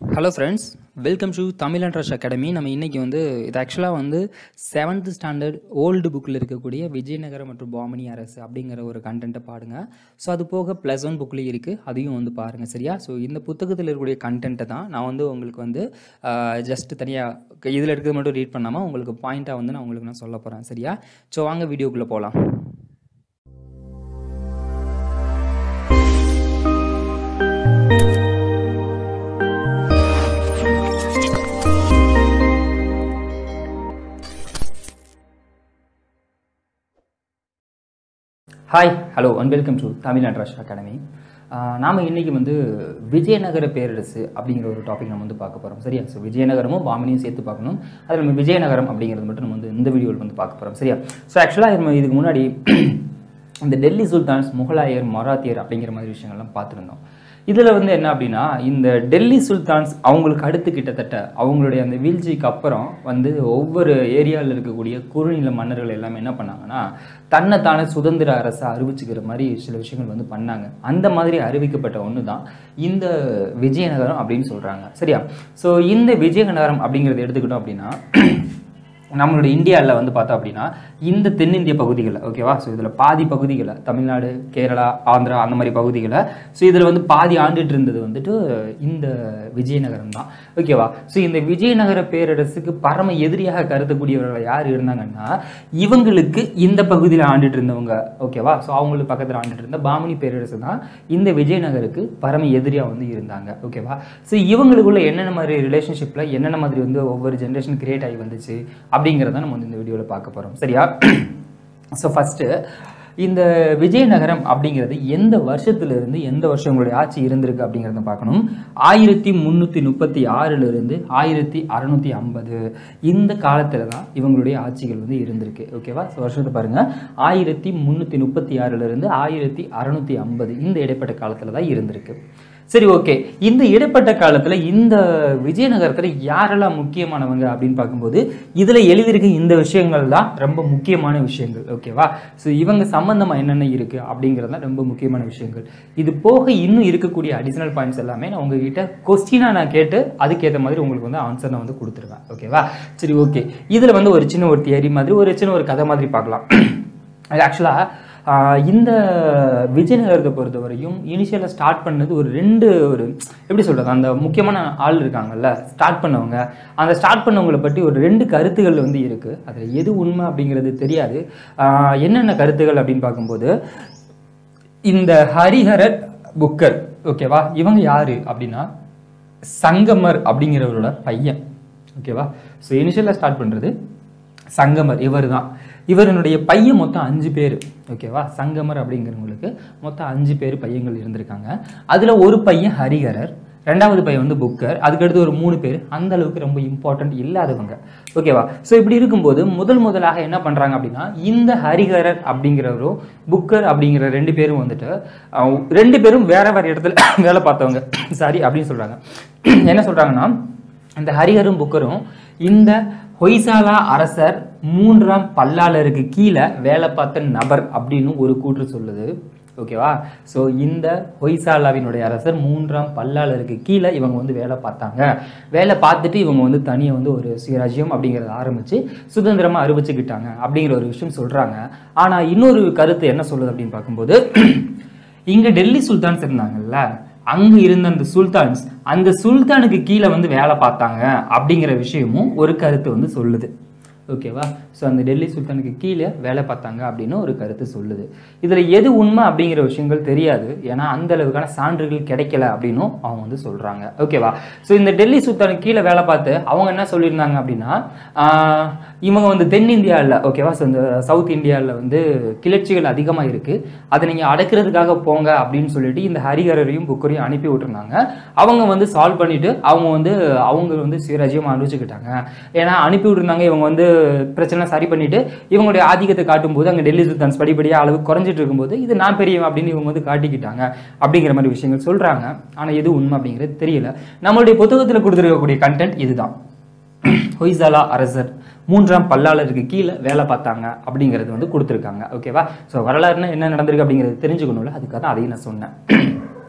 hello friends welcome to Tamil and rush academy நம்ம இன்றைக்கி வந்து இது ஆக்சுவலாக வந்து செவன்த் ஸ்டாண்டர்ட் ஓல்டு புக்கில் இருக்கக்கூடிய விஜயநகரம் மற்றும் பாமணி அரசு அப்படிங்கிற ஒரு கண்டென்ட்டை பாடுங்க ஸோ அது போக ப்ளஸ் ஒன் புக்லேயும் இருக்குது அதையும் வந்து பாருங்கள் சரியா ஸோ இந்த புத்தகத்தில் இருக்கக்கூடிய கண்டென்ட்டை தான் நான் வந்து உங்களுக்கு வந்து ஜஸ்ட் தனியாக இதில் இருக்கிறது மட்டும் ரீட் பண்ணாமல் உங்களுக்கு பாயிண்ட்டாக வந்து நான் உங்களுக்கு நான் சொல்ல போகிறேன் சரியா ஸோ வாங்க வீடியோக்குள்ளே போகலாம் hi hello and welcome to Tamil and rush academy நாம் இன்றைக்கி வந்து விஜயநகர பேரரசு அப்படிங்கிற ஒரு டாபிக் நம்ம வந்து பார்க்க போகிறோம் சரியா ஸோ விஜயநகரமும் பாமனியும் சேர்த்து பார்க்கணும் அதில் நம்ம விஜயநகரம் அப்படிங்கிறது மட்டும் நம்ம வந்து இந்த வீடியோவில் வந்து பார்க்க போகிறோம் சரியா ஸோ ஆக்சுவலாக நம்ம இதுக்கு முன்னாடி இந்த டெல்லி சுல்தான்ஸ் முகலாயர் மராத்தியர் அப்படிங்கிற மாதிரி விஷயங்கள்லாம் பார்த்துருந்தோம் இதில் வந்து என்ன அப்படின்னா இந்த டெல்லி சுல்தான்ஸ் அவங்களுக்கு அடுத்து கிட்டத்தட்ட அவங்களுடைய அந்த வீழ்ச்சிக்கு அப்புறம் வந்து ஒவ்வொரு ஏரியாவில் இருக்கக்கூடிய குறுநில மன்னர்கள் எல்லாமே என்ன பண்ணாங்கன்னா தன்னைத்தானே சுதந்திர அரசை அறிவிச்சுக்கிற மாதிரி சில விஷயங்கள் வந்து பண்ணாங்க அந்த மாதிரி அறிவிக்கப்பட்ட ஒன்று தான் இந்த விஜயநகரம் அப்படின்னு சொல்கிறாங்க சரியா ஸோ இந்த விஜயநகரம் அப்படிங்கிறத எடுத்துக்கிட்டோம் அப்படின்னா நம்மளுடைய இந்தியாவில் வந்து பார்த்தோம் அப்படின்னா இந்த தென்னிந்திய பகுதிகளில் ஓகேவா ஸோ இதில் பாதி பகுதிகளை தமிழ்நாடு கேரளா ஆந்திரா அந்த மாதிரி பகுதிகளை ஸோ இதில் வந்து பாதி ஆண்டுட்டு இருந்தது வந்துட்டு இந்த விஜயநகரம் தான் ஓகேவா ஸோ இந்த விஜயநகர பேரரசுக்கு பரம எதிரியாக கருதக்கூடியவர்கள் யார் இருந்தாங்கன்னா இவங்களுக்கு இந்த பகுதியில் ஆண்டுட்டு இருந்தவங்க ஓகேவா ஸோ அவங்களுக்கு பக்கத்தில் ஆண்டுட்டு இருந்த பாமணி பேரரசு தான் இந்த விஜயநகருக்கு பரம எதிரியாக வந்து இருந்தாங்க ஓகேவா ஸோ இவங்களுக்குள்ள என்னென்ன மாதிரி ரிலேஷன்ஷிப்பில் என்னென்ன மாதிரி வந்து ஒவ்வொரு ஜென்ரேஷன் கிரியேட் ஆகி வந்துச்சு அப்படிங்கிறத நம்ம வந்து இந்த வீடியோவில் பார்க்க போகிறோம் சரியா ஸோ ஃபஸ்ட்டு இந்த விஜயநகரம் அப்படிங்கிறது எந்த வருஷத்துலேருந்து எந்த வருஷம் உங்களுடைய ஆட்சி இருந்திருக்கு அப்படிங்கிறத பார்க்கணும் ஆயிரத்தி முந்நூற்றி முப்பத்தி ஆறிலிருந்து ஆயிரத்தி அறநூற்றி ஐம்பது இந்த காலத்தில் தான் இவங்களுடைய ஆட்சிகள் வந்து இருந்திருக்கு ஓகேவா ஸோ வருஷத்தை பாருங்கள் ஆயிரத்தி முந்நூற்றி முப்பத்தி ஆறிலிருந்து ஆயிரத்தி அறநூற்றி ஐம்பது இந்த இடைப்பட்ட காலத்தில் தான் இருந்திருக்கு சரி ஓகே இந்த இடைப்பட்ட காலத்தில் இந்த விஜயநகரத்தில் யாரெல்லாம் முக்கியமானவங்க அப்படின்னு பார்க்கும்போது இதில் எழுதியிருக்க இந்த விஷயங்கள் தான் ரொம்ப முக்கியமான விஷயங்கள் ஓகேவா ஸோ இவங்க சம்மந்தமாக என்னென்ன இருக்குது அப்படிங்கிறது தான் ரொம்ப முக்கியமான விஷயங்கள் இது போக இன்னும் இருக்கக்கூடிய அடிஷனல் பாயிண்ட்ஸ் எல்லாமே நான் உங்ககிட்ட கொஸ்டினாக நான் கேட்டு அதுக்கேற்ற மாதிரி உங்களுக்கு வந்து ஆன்சர் நான் வந்து கொடுத்துருவேன் ஓகேவா சரி ஓகே இதில் வந்து ஒரு சின்ன ஒரு தியரி மாதிரி ஒரு சின்ன ஒரு கதை மாதிரி பார்க்கலாம் ஆக்சுவலாக இந்த விஜயநகரத்தை பொறுத்த வரையும் இனிஷியலாக ஸ்டார்ட் பண்ணது ஒரு ரெண்டு ஒரு எப்படி சொல்கிறது அந்த முக்கியமான ஆள் இருக்காங்கல்ல ஸ்டார்ட் பண்ணவங்க அந்த ஸ்டார்ட் பண்ணவங்களை பற்றி ஒரு ரெண்டு கருத்துகள் வந்து இருக்குது அதில் எது உண்மை அப்படிங்கிறது தெரியாது என்னென்ன கருத்துகள் அப்படின்னு பார்க்கும்போது இந்த ஹரிஹரர் புக்கர் ஓகேவா இவங்க யார் அப்படின்னா சங்கமர் அப்படிங்கிறவரோட பையன் ஓகேவா ஸோ இனிஷியலாக ஸ்டார்ட் பண்ணுறது சங்கமர் இவர் தான் இவருடைய பையன் மொத்தம் அஞ்சு பேர் ஓகேவா சங்கமர் அப்படிங்கிறவங்களுக்கு மொத்தம் அஞ்சு பேர் பையங்கள் இருந்திருக்காங்க அதில் ஒரு பையன் ஹரிஹரர் ரெண்டாவது பையன் வந்து புக்கர் அதுக்கடுத்து ஒரு மூணு பேர் அந்த அளவுக்கு ரொம்ப இம்பார்ட்டன்ட் இல்லாதவங்க ஓகேவா ஸோ இப்படி இருக்கும்போது முதல் முதலாக என்ன பண்ணுறாங்க அப்படின்னா இந்த ஹரிஹரர் அப்படிங்கிறவரும் புக்கர் அப்படிங்கிற ரெண்டு பேரும் வந்துட்டு ரெண்டு பேரும் வேற வேற இடத்துல வேலை பார்த்தவங்க சாரி அப்படின்னு சொல்கிறாங்க என்ன சொல்கிறாங்கன்னா இந்த ஹரிஹரும் புக்கரும் இந்த ஹொய்சாலா அரசர் மூன்றாம் பல்லாளருக்கு கீழே வேலை பார்த்த நபர் அப்படின்னு ஒரு கூற்று சொல்லுது ஓகேவா ஸோ இந்த ஹொய்சாலாவினுடைய அரசர் மூன்றாம் பல்லாளருக்கு கீழே இவங்க வந்து வேலை பார்த்தாங்க வேலை பார்த்துட்டு இவங்க வந்து தனியாக வந்து ஒரு சுயராஜ்யம் அப்படிங்கிறத ஆரம்பித்து சுதந்திரமாக அறிவிச்சுக்கிட்டாங்க அப்படிங்கிற ஒரு விஷயம் சொல்கிறாங்க ஆனால் இன்னொரு கருத்து என்ன சொல்லுது அப்படின்னு பார்க்கும்போது இங்கே டெல்லி சுல்தான்ஸ் இருந்தாங்கல்ல அங்கே இருந்த அந்த சுல்தான்ஸ் அந்த சுல்தானுக்கு கீழே வந்து வேலை பார்த்தாங்க அப்படிங்கிற விஷயமும் ஒரு கருத்து வந்து சொல்லுது ஓகேவா ஸோ அந்த டெல்லி சுல்தானுக்கு கீழே வேலை பார்த்தாங்க அப்படின்னு ஒரு கருத்து சொல்லுது இதில் எது உண்மை அப்படிங்கிற விஷயங்கள் தெரியாது ஏன்னா அந்த அளவுக்கான சான்றுகள் கிடைக்கல அப்படின்னும் அவங்க வந்து சொல்கிறாங்க ஓகேவா ஸோ இந்த டெல்லி சுல்தானுக்கு கீழே வேலை பார்த்து அவங்க என்ன சொல்லியிருந்தாங்க அப்படின்னா இவங்க வந்து தென்னிந்தியாவில் ஓகேவா ஸோ இந்த சவுத் இந்தியாவில் வந்து கிளர்ச்சிகள் அதிகமாக இருக்குது அதை நீங்கள் அடக்கிறதுக்காக போங்க அப்படின்னு சொல்லிட்டு இந்த ஹரிஹரரையும் புக்கரையும் அனுப்பி விட்டுருந்தாங்க அவங்க வந்து சால்வ் பண்ணிவிட்டு அவங்க வந்து அவங்க வந்து சுயராஜ்யம் அனுபவிச்சுக்கிட்டாங்க ஏன்னா அனுப்பி விட்டுருந்தாங்க இவங்க வந்து பிரச்சனை சரி பண்ணிட்டு இவங்களுடைய ஆதிக்கத்தை காட்டும்போது அங்கே டெல்லி சுல்தான்ஸ் படிப்படியாக அளவு குறைஞ்சிட்டு இருக்கும்போது இது நான் பெரியவன் அப்படின்னு இவங்க வந்து காட்டிக்கிட்டாங்க அப்படிங்கிற மாதிரி விஷயங்கள் சொல்கிறாங்க ஆனால் எது உண்மை அப்படிங்கிறது தெரியல நம்மளுடைய புத்தகத்தில் கொடுத்துருக்கக்கூடிய கண்டென்ட் இதுதான் ஹொய்சாலா அரசர் மூன்றாம் பல்லாளருக்கு கீழே வேலை பார்த்தாங்க அப்படிங்கிறது வந்து கொடுத்துருக்காங்க ஓகேவா ஸோ வரலாறுனா என்ன நடந்திருக்கு அப்படிங்கிறது தெரிஞ்சுக்கணும்ல அதுக்காக தான் அதையும் நான் சொன்னேன்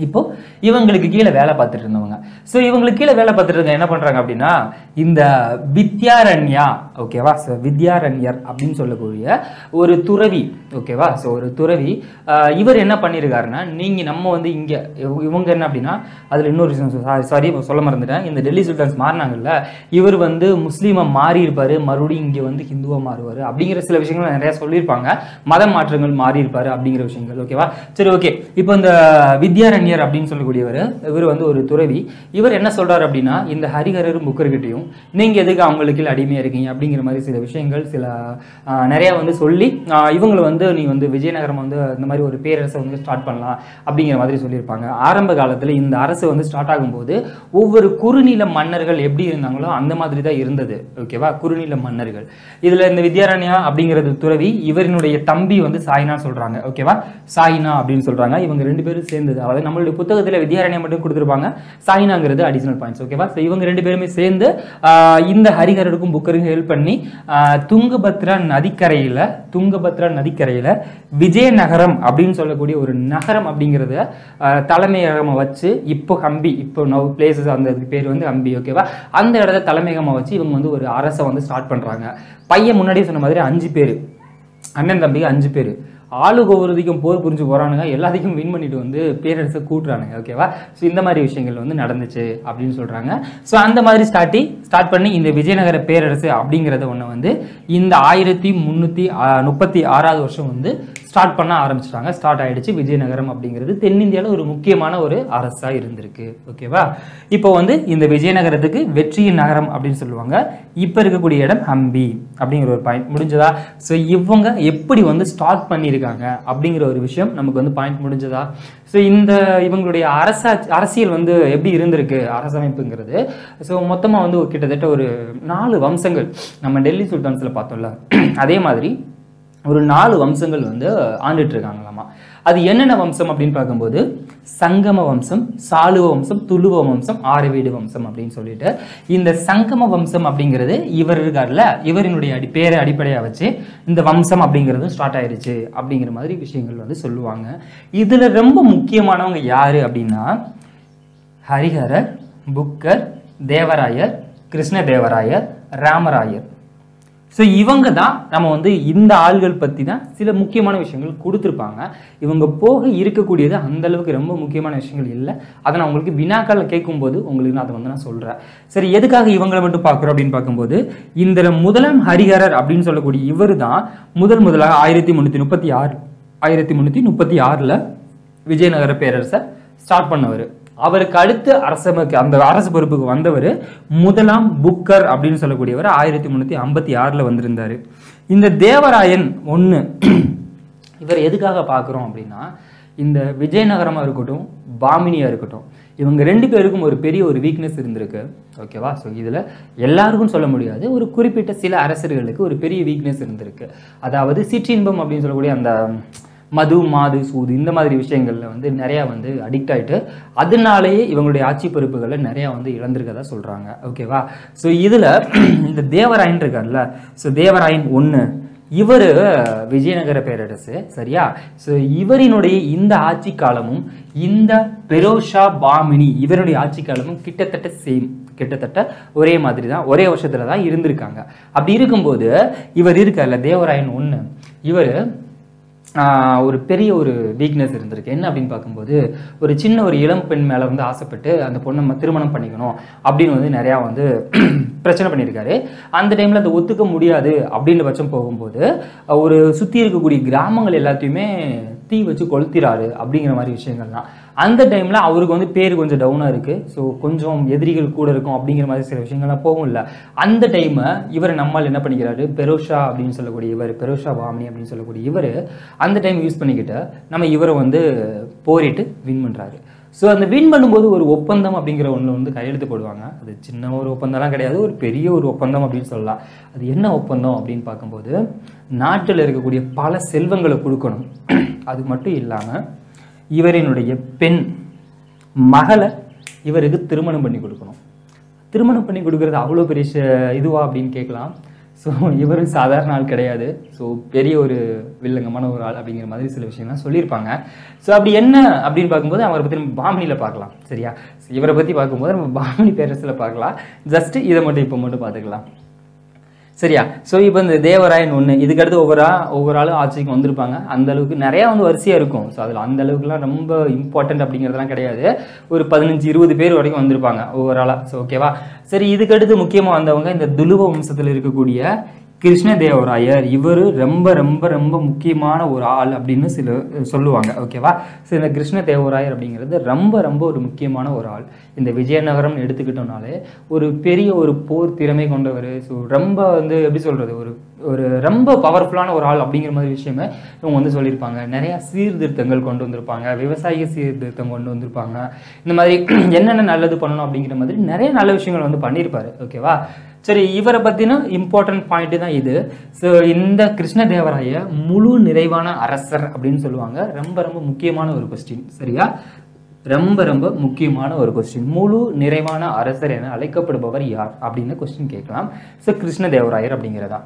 இப்போ இவங்களுக்கு கீழே வேலை பார்த்துட்டு இருந்தவங்க ஸோ இவங்களுக்கு கீழே வேலை பார்த்துட்டு இருந்தவங்க என்ன பண்றாங்க அப்படின்னா இந்த வித்யாரண்யா ஓகேவா ஸோ வித்யாரண்யர் அப்படின்னு சொல்லக்கூடிய ஒரு துறவி ஓகேவா ஸோ ஒரு துறவி ஆஹ் இவர் என்ன பண்ணியிருக்காருன்னா நீங்க நம்ம வந்து இங்க இவ- இவங்க என்ன அப்படின்னா அதுல இன்னொரு விஷயம் சாரி சொல்ல மறந்துட்டேன் இந்த டெல்லி சுல்தான்ஸ் மாறினாங்கல்ல இவர் வந்து முஸ்லீமா மாறி இருப்பாரு மறுபடியும் இங்க வந்து ஹிந்துவா மாறுவார் அப்படிங்கிற சில விஷயங்கள் நிறைய சொல்லியிருப்பாங்க மத மாற்றங்கள் மாறி இருப்பாரு அப்படிங்கிற விஷயங்கள் ஓகேவா சரி ஓகே இப்போ இந்த வித்யாரண்யர் அப்படின்னு சொல்லக்கூடியவர் இவர் வந்து ஒரு துறவி இவர் என்ன சொல்றாரு அப்படின்னா இந்த ஹரிஹரரும் புக்கர்கிட்டையும் நீங்க எதுக்கு அவங்களுக்கு கீழ அடிமையா இருக்கீங்க அப்படிங்கிற மாதிரி சில விஷயங்கள் சில ஆஹ், நிறைய வந்து சொல்லி ஆஹ், இவங்களை வந்து நீ வந்து விஜயநகரம் வந்து இந்த மாதிரி ஒரு பேரரசை வந்து ஸ்டார்ட் பண்ணலாம் அப்படிங்கிற மாதிரி சொல்லியிருப்பாங்க ஆரம்ப காலத்துல இந்த அரசு வந்து ஸ்டார்ட் ஆகும்போது ஒவ்வொரு குறுநில மன்னர்கள் எப்படி இருந்தாங்களோ அந்த மாதிரி தான் இருந்தது ஓகேவா குறுநில மன்னர்கள் இதுல இந்த வித்யாரண்யா அப்படிங்கிறது துறவி இவரினுடைய தம்பி வந்து சாய்னா சொல்றாங்க ஓகேவா சாய்னா அப்படின்னு சொல்றாங்க இவங்க ரெண்டு பேரும் சேர்ந்தது அதாவது நம்மளுடைய புத்தகத்துல வித்யாரண்யா மட்டும் கொடுத்துருப்பாங்க சாய்னாங்கிறது அடிஷனல் பாயிண்ட்ஸ் ஓகேவா ஸோ இவங்க ரெண்டு பேருமே சேர்ந்து ஆஹ், இந்த ஹரிஹரருக்கும் புக்கருக்கும் ஹெல்ப் பண்ணி ஆஹ், துங்கபத்ரா நதிக்கரையில துங்கபத்ரா நதிக்கரையில விஜயநகரம் அப்படின்னு சொல்லக்கூடிய ஒரு நகரம் அப்படிங்கிறத ஆஹ், தலைமையகமா வச்சு இப்போ ஹம்பி இப்போ நவ் பிளேசஸ் அந்த இதுக்கு பேர் வந்து ஹம்பி ஓகேவா அந்த இடத்த தலைமையகமா வச்சு இவங்க வந்து ஒரு அரசை வந்து ஸ்டார்ட் பண்றாங்க பையன் முன்னாடியே சொன்ன மாதிரி அஞ்சு பேர் அண்ணன் தம்பி அஞ்சு பேர் ஆளுக்கு ஒவ்வொருதிக்கும் போர் புரிஞ்சு போறானுங்க எல்லாத்தையும் வின் பண்ணிட்டு வந்து பேரரசை கூட்டுறானுங்க ஓகேவா ஸோ இந்த மாதிரி விஷயங்கள் வந்து நடந்துச்சு அப்படின்னு சொல்றாங்க ஸோ அந்த மாதிரி ஸ்டார்டி ஸ்டார்ட் பண்ணி இந்த விஜயநகர பேரரசு அப்படிங்கிறத ஒன்று வந்து இந்த ஆயிரத்தி முந்நூற்றி முப்பத்தி ஆறாவது வருஷம் வந்து ஸ்டார்ட் பண்ண ஆரம்பிச்சிட்டாங்க ஸ்டார்ட் ஆயிடுச்சு விஜயநகரம் அப்படிங்கிறது தென்னிந்தியாவில் ஒரு முக்கியமான ஒரு அரசாக இருந்திருக்கு ஓகேவா இப்போ வந்து இந்த விஜயநகரத்துக்கு வெற்றியின் நகரம் அப்படின்னு சொல்லுவாங்க இப்போ இருக்கக்கூடிய இடம் ஹம்பி அப்படிங்கிற ஒரு பாயிண்ட் முடிஞ்சதா ஸோ இவங்க எப்படி வந்து ஸ்டார்ட் பண்ணியிருக்காங்க அப்படிங்கிற ஒரு விஷயம் நமக்கு வந்து பாயிண்ட் முடிஞ்சதா ஸோ இந்த இவங்களுடைய அரசா அரசியல் வந்து எப்படி இருந்திருக்கு அரசமைப்புங்கிறது ஸோ மொத்தமாக வந்து ஒரு கிட்டத்தட்ட ஒரு நாலு வம்சங்கள் நம்ம டெல்லி சுல்தான்ஸில் பார்த்தோம்ல அதே மாதிரி ஒரு நாலு வம்சங்கள் வந்து ஆண்டுட்டு இருக்காங்களாமா அது என்னென்ன வம்சம் அப்படின்னு பார்க்கும்போது சங்கம வம்சம் சாலுவ வம்சம் துளுவ வம்சம் ஆரவீடு வம்சம் அப்படின்னு சொல்லிட்டு இந்த சங்கம வம்சம் அப்படிங்கிறது இவர் இருக்கார்ல இவரினுடைய அடி பேரை அடிப்படையாக வச்சு இந்த வம்சம் அப்படிங்கிறது ஸ்டார்ட் ஆயிருச்சு அப்படிங்கிற மாதிரி விஷயங்கள் வந்து சொல்லுவாங்க இதுல ரொம்ப முக்கியமானவங்க யாரு அப்படின்னா ஹரிஹரர் புக்கர் தேவராயர் கிருஷ்ணதேவராயர் ராமராயர் ஸோ இவங்க தான் நம்ம வந்து இந்த ஆள்கள் பற்றி தான் சில முக்கியமான விஷயங்கள் கொடுத்துருப்பாங்க இவங்க போக இருக்கக்கூடியது அந்த அளவுக்கு ரொம்ப முக்கியமான விஷயங்கள் இல்லை அதை நான் உங்களுக்கு வினாக்கள் கேட்கும்போது உங்களுக்கு நான் அதை வந்து நான் சொல்கிறேன் சரி எதுக்காக இவங்களை மட்டும் பார்க்குறோம் அப்படின்னு பார்க்கும்போது இந்த முதலாம் ஹரிஹரர் அப்படின்னு சொல்லக்கூடிய இவர் தான் முதல் முதலாக ஆயிரத்தி முந்நூற்றி முப்பத்தி ஆறு ஆயிரத்தி முந்நூற்றி முப்பத்தி ஆறில் விஜயநகர பேரரசை ஸ்டார்ட் பண்ணவர் அவருக்கு அடுத்து அரசமைக்கு அந்த அரசு பொறுப்புக்கு வந்தவர் முதலாம் புக்கர் அப்படின்னு சொல்லக்கூடியவர் ஆயிரத்தி முந்நூற்றி ஐம்பத்தி ஆறில் வந்திருந்தார் இந்த தேவராயன் ஒன்று இவர் எதுக்காக பார்க்குறோம் அப்படின்னா இந்த விஜயநகரமாக இருக்கட்டும் பாமினியாக இருக்கட்டும் இவங்க ரெண்டு பேருக்கும் ஒரு பெரிய ஒரு வீக்னஸ் இருந்திருக்கு ஓகேவா ஸோ இதில் எல்லாருக்கும் சொல்ல முடியாது ஒரு குறிப்பிட்ட சில அரசர்களுக்கு ஒரு பெரிய வீக்னஸ் இருந்திருக்கு அதாவது சிற்றின்பம் அப்படின்னு சொல்லக்கூடிய அந்த மது மாது சூது இந்த மாதிரி விஷயங்கள்ல வந்து நிறையா வந்து அடிக்ட் ஆயிட்டு அதனாலேயே இவங்களுடைய ஆட்சி பொறுப்புகளை நிறையா வந்து இழந்திருக்கதா சொல்றாங்க ஓகேவா ஸோ இதில் இந்த தேவராயன் இருக்கார்ல ஸோ தேவராயன் ஒன்று இவர் விஜயநகர பேரரசு சரியா ஸோ இவரினுடைய இந்த ஆட்சி காலமும் இந்த பெரோஷா பாமினி இவருடைய ஆட்சி காலமும் கிட்டத்தட்ட சேம் கிட்டத்தட்ட ஒரே மாதிரி தான் ஒரே வருஷத்துல தான் இருந்திருக்காங்க அப்படி இருக்கும்போது இவர் இருக்கார்ல தேவராயன் ஒன்று இவர் ஆஹ் ஒரு பெரிய ஒரு வீக்னஸ் இருந்திருக்கு என்ன அப்படின்னு பார்க்கும்போது ஒரு சின்ன ஒரு இளம் பெண் மேலே வந்து ஆசைப்பட்டு அந்த பொண்ணை ம- திருமணம் பண்ணிக்கணும் அப்படின்னு வந்து நிறையா வந்து பிரச்சனை பண்ணியிருக்காரு அந்த டைமில் அதை ஒத்துக்க முடியாது அப்படின்ற பட்சம் போகும்போது ஒரு சுற்றி இருக்கக்கூடிய கிராமங்கள் எல்லாத்தையுமே தீ வச்சு கொளுத்திறாரு அப்படிங்கிற மாதிரி விஷயங்கள்லாம் அந்த டைமில் அவருக்கு வந்து பேர் கொஞ்சம் டவுனாக இருக்குது ஸோ கொஞ்சம் எதிரிகள் கூட இருக்கும் அப்படிங்கிற மாதிரி சில விஷயங்கள்லாம் போகும்ல அந்த டைமை இவர் நம்மால் என்ன பண்ணிக்கிறாரு பெரோஷா அப்படின்னு சொல்லக்கூடிய இவர் பெரோஷா பாமணி அப்படின்னு சொல்லக்கூடிய இவர் அந்த டைம் யூஸ் பண்ணிக்கிட்டு நம்ம இவரை வந்து போரிட்டு வின் பண்ணுறாரு ஸோ அந்த வின் பண்ணும்போது ஒரு ஒப்பந்தம் அப்படிங்கிற ஒன்று வந்து கையெழுத்து போடுவாங்க அது சின்ன ஒரு ஒப்பந்தம்லாம் கிடையாது ஒரு பெரிய ஒரு ஒப்பந்தம் அப்படின்னு சொல்லலாம் அது என்ன ஒப்பந்தம் அப்படின்னு பார்க்கும்போது நாட்டில் இருக்கக்கூடிய பல செல்வங்களை கொடுக்கணும் அது மட்டும் இல்லாமல் இவரினுடைய பெண் மகளை இவருக்கு திருமணம் பண்ணி கொடுக்கணும் திருமணம் பண்ணி கொடுக்கறது அவ்வளோ பெரிய ச- இதுவா அப்படின்னு கேட்கலாம் ஸோ இவர் சாதாரண ஆள் கிடையாது ஸோ பெரிய ஒரு வில்லங்கமான ஒரு ஆள் அப்படிங்கிற மாதிரி சில விஷயம்லாம் சொல்லியிருப்பாங்க ஸோ அப்படி என்ன அப்படின்னு பார்க்கும்போது அவரை பற்றி நம்ம பாமினியில் பார்க்கலாம் சரியா So இவரை பற்றி பார்க்கும்போது நம்ம பாமினி பேரரசில் பார்க்கலாம் ஜஸ்ட் இதை மட்டும் இப்போ மட்டும் பார்த்துக்கலாம் சரியா ஸோ இப்போ இந்த தேவராயன் ஒன்று இதுக்கடுத்து ஒவ்வொரு ஆ- ஒவ்வொரு ஆளும் ஆட்சிக்கு வந்திருப்பாங்க அந்த அளவுக்கு நிறையா வந்து வரிசையாக இருக்கும் ஸோ அதில் அந்த அளவுக்குலாம் ரொம்ப இம்பார்ட்டன்ட் அப்படிங்கிறதுலாம் கிடையாது ஒரு பதினஞ்சு இருபது பேர் வரைக்கும் வந்திருப்பாங்க ஒவ்வொரு ஆளாக ஸோ ஓகேவா சரி இதுக்கடுத்து முக்கியமாக வந்தவங்க இந்த துலுவ வம்சத்தில் இருக்கக்கூடிய கிருஷ்ணதேவராயர் இவர் ரொம்ப ரொம்ப ரொம்ப முக்கியமான ஒரு ஆள் அப்படின்னு சில சொல்லுவாங்க ஓகேவா ஸோ இந்த கிருஷ்ணதேவராயர் அப்படிங்கிறது ரொம்ப ரொம்ப ஒரு முக்கியமான ஒரு ஆள் இந்த விஜயநகரம் எடுத்துக்கிட்டோம்னாலே ஒரு பெரிய ஒரு போர் திறமை கொண்டவர் ஸோ ரொம்ப வந்து எப்படி சொல்கிறது ஒரு ஒரு ரொம்ப பவர்ஃபுல்லான ஒரு ஆள் அப்படிங்கிற மாதிரி விஷயமே இவங்க வந்து சொல்லியிருப்பாங்க நிறையா சீர்திருத்தங்கள் கொண்டு வந்திருப்பாங்க விவசாய சீர்திருத்தம் கொண்டு வந்திருப்பாங்க இந்த மாதிரி என்னென்ன நல்லது பண்ணணும் அப்படிங்கிற மாதிரி நிறைய நல்ல விஷயங்கள் வந்து பண்ணியிருப்பாரு ஓகேவா சரி இவரை பற்றின இம்பார்ட்டன்ட் பாயிண்ட் தான் இது ஸோ இந்த கிருஷ்ணதேவராய முழு நிறைவான அரசர் அப்படின்னு சொல்லுவாங்க ரொம்ப ரொம்ப முக்கியமான ஒரு கொஸ்டின் சரியா ரொம்ப ரொம்ப முக்கியமான ஒரு கொஸ்டின் முழு நிறைவான அரசர் என அழைக்கப்படுபவர் யார் அப்படின்னு கொஸ்டின் கேட்கலாம் ஸோ கிருஷ்ணதேவராயர் அப்படிங்கிறதா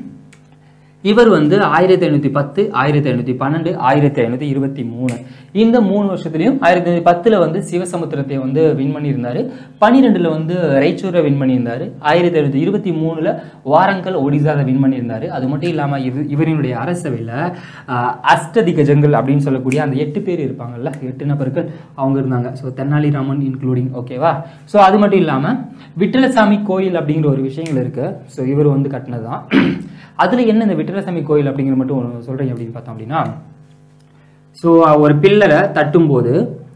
இவர் வந்து ஆயிரத்தி ஐநூற்றி பத்து ஆயிரத்தி ஐநூற்றி பன்னெண்டு ஆயிரத்தி ஐநூற்றி இருபத்தி மூணு இந்த மூணு வருஷத்துலையும் ஆயிரத்தி ஐநூற்றி பத்தில் வந்து சிவசமுத்திரத்தை வந்து வின் பண்ணியிருந்தாரு பன்னிரெண்டில் வந்து ரைச்சூரை வின் பண்ணியிருந்தாரு ஆயிரத்தி ஐநூற்றி இருபத்தி மூணில் வாரங்கல் ஒடிசாவை வின் பண்ணியிருந்தாரு அது மட்டும் இல்லாமல் இது இவரினுடைய அரசவையில் அஷ்டதிகஜங்கள் அப்படின்னு சொல்லக்கூடிய அந்த எட்டு பேர் இருப்பாங்கல்ல எட்டு நபர்கள் அவங்க இருந்தாங்க ஸோ தென்னாலிராமன் இன்க்ளூடிங் ஓகேவா ஸோ அது மட்டும் இல்லாமல் விட்டலசாமி கோயில் அப்படிங்கிற ஒரு விஷயங்கள் இருக்குது ஸோ இவர் வந்து கட்டினது தான் அதில் என்ன இந்த விட்டலசாமி கோயில் அப்படிங்கிற மட்டும் ஒன்று சொல்கிறீங்க அப்படின்னு பார்த்தோம் அப்படின்னா ஸோ ஒரு பில்லரை தட்டும்போது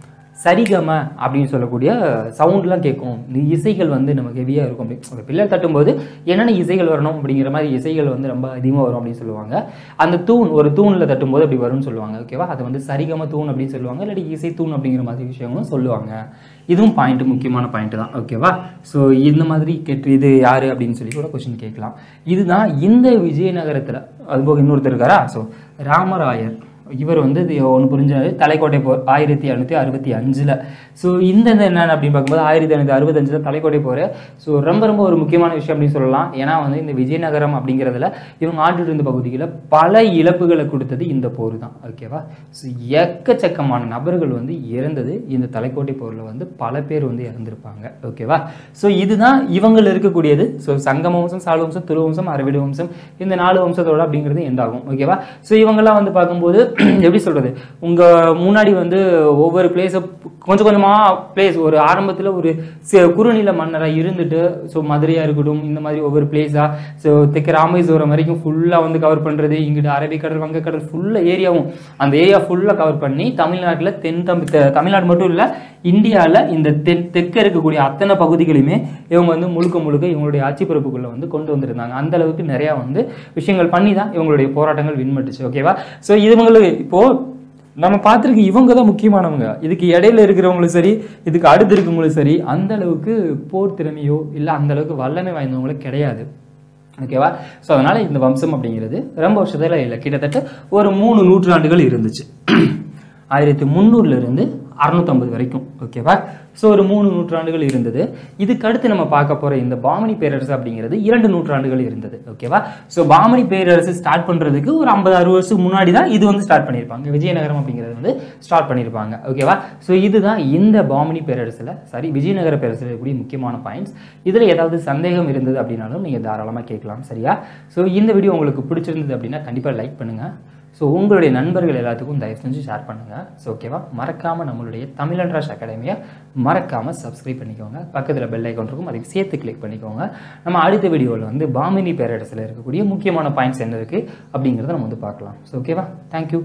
சரிகம அப்படின்னு சொல்லக்கூடிய சவுண்ட்லாம் கேட்கும் இந்த இசைகள் வந்து நமக்கு ஹெவியாக இருக்கும் அப்படி ஒரு பில்லர் தட்டும்போது என்னென்ன இசைகள் வரணும் அப்படிங்கிற மாதிரி இசைகள் வந்து ரொம்ப அதிகமாக வரும் அப்படின்னு சொல்லுவாங்க அந்த தூண் ஒரு தூணில் தட்டும்போது அப்படி வரும்னு சொல்லுவாங்க ஓகேவா அதை வந்து சரிகம தூண் அப்படின்னு சொல்லுவாங்க இல்லாட்டி இசை தூண் அப்படிங்கிற மாதிரி விஷயங்களும் சொல்லுவாங்க இதுவும் பாயிண்ட் முக்கியமான பாயிண்ட் தான் ஓகேவா ஸோ இந்த மாதிரி கேட்டு இது யார் அப்படின்னு சொல்லி கூட கொஸ்டின் கேட்கலாம் இதுதான் இந்த விஜயநகரத்தில் அதுபோக இன்னொருத்தர் இருக்காரா ஸோ ராமராயர் இவர் வந்து இது ஒன்று புரிஞ்சாரு தலைக்கோட்டை போர் ஆயிரத்தி எழுநூற்றி அறுபத்தி அஞ்சில் ஸோ இந்த இது என்னென்னு அப்படின்னு பார்க்கும்போது ஆயிரத்தி எழுநூற்றி அறுபத்தஞ்சில் தலைக்கோட்டை போர் ஸோ ரொம்ப ரொம்ப ஒரு முக்கியமான விஷயம் அப்படின்னு சொல்லலாம் ஏன்னா வந்து இந்த விஜயநகரம் அப்படிங்கிறதுல இவங்க ஆண்டுட்டு இருந்த பகுதிகளில் பல இழப்புகளை கொடுத்தது இந்த போர் தான் ஓகேவா ஸோ எக்கச்சக்கமான நபர்கள் வந்து இறந்தது இந்த தலைக்கோட்டை போரில் வந்து பல பேர் வந்து இறந்திருப்பாங்க ஓகேவா ஸோ இதுதான் இவங்கள் இருக்கக்கூடியது ஸோ சங்கம வம்சம் சாலு வம்சம் துரு வம்சம் அரவிடு வம்சம் இந்த நாலு வம்சத்தோட அப்படிங்கிறது எண்ட் ஆகும் ஓகேவா ஸோ இவங்கெல்லாம் வந்து பார்க்கும்போது எப்படி சொல்கிறது உங்கள் முன்னாடி வந்து ஒவ்வொரு பிளேஸை கொஞ்சம் கொஞ்சமாக பிளேஸ் ஒரு ஆரம்பத்தில் ஒரு சி- குறுநில மன்னராக இருந்துட்டு ஸோ மதுரையாக இருக்கட்டும் இந்த மாதிரி ஒவ்வொரு பிளேஸாக ஸோ தெற்கு ராமேஸ்வரம் வரைக்கும் ஃபுல்லாக வந்து கவர் பண்ணுறது இங்கிட்டு அரபிக்கடல் வங்கக்கடல் ஃபுல்லாக ஏரியாவும் அந்த ஏரியா ஃபுல்லாக கவர் பண்ணி தமிழ்நாட்டில் தென் தமிழ் தெ- தமிழ்நாடு மட்டும் இல்லை இந்தியாவில் இந்த தென் தெற்க இருக்கக்கூடிய அத்தனை பகுதிகளையுமே இவங்க வந்து முழுக்க முழுக்க இவங்களுடைய ஆட்சி பிறப்புக்குள்ளே வந்து கொண்டு வந்திருந்தாங்க அந்த அளவுக்கு நிறையா வந்து விஷயங்கள் பண்ணி தான் இவங்களுடைய போராட்டங்கள் விண்மட்டுச்சு ஓகேவா ஸோ இவங்களுக்கு இப்போது நம்ம பார்த்துருக்க இவங்க தான் முக்கியமானவங்க இதுக்கு இடையில இருக்கிறவங்களும் சரி இதுக்கு அடுத்து இருக்கவங்களும் சரி அந்த அளவுக்கு போர் திறமையோ இல்லை அந்த அளவுக்கு வல்லமை வாய்ந்தவங்களும் கிடையாது ஓகேவா ஸோ அதனால் இந்த வம்சம் அப்படிங்கிறது ரொம்ப வருஷத்தில் இல்லை கிட்டத்தட்ட ஒரு மூணு நூற்றாண்டுகள் இருந்துச்சு ஆயிரத்தி முந்நூறுலேருந்து அறுநூத்தம்பது வரைக்கும் ஓகேவா ஸோ ஒரு மூணு நூற்றாண்டுகள் இருந்தது இதுக்கு அடுத்து நம்ம பார்க்க போகிற இந்த பாமணி பேரரசு அப்படிங்கிறது இரண்டு நூற்றாண்டுகள் இருந்தது ஓகேவா ஸோ பாமணி பேரரசு ஸ்டார்ட் பண்ணுறதுக்கு ஒரு ஐம்பது அறுபது வருஷத்துக்கு முன்னாடி தான் இது வந்து ஸ்டார்ட் பண்ணியிருப்பாங்க விஜயநகரம் அப்படிங்கிறது வந்து ஸ்டார்ட் பண்ணியிருப்பாங்க ஓகேவா ஸோ இதுதான் இந்த பாமணி பேரரசில் சாரி விஜயநகர பேரரசில் இருக்கக்கூடிய முக்கியமான பாயிண்ட்ஸ் இதில் ஏதாவது சந்தேகம் இருந்தது அப்படின்னாலும் நீங்கள் தாராளமாக கேட்கலாம் சரியா ஸோ இந்த வீடியோ உங்களுக்கு பிடிச்சிருந்தது அப்படின்னா கண்டிப்பாக லைக் பண்ணுங்கள் ஸோ உங்களுடைய நண்பர்கள் எல்லாத்துக்கும் தயவு செஞ்சு ஷேர் பண்ணுங்கள் ஸோ ஓகேவா மறக்காமல் நம்மளுடைய தமிழன்ராஷ் அகாடமியை மறக்காமல் சப்ஸ்கிரைப் பண்ணிக்கோங்க பக்கத்தில் பெல் ஐக்கான் இருக்கும் அதுக்கு சேர்த்து கிளிக் பண்ணிக்கோங்க நம்ம அடுத்த வீடியோவில் வந்து பாமினி பேரரசில் இருக்கக்கூடிய முக்கியமான பாயிண்ட்ஸ் என்ன இருக்குது அப்படிங்கிறத நம்ம வந்து பார்க்கலாம் ஸோ ஓகேவா தேங்க்யூ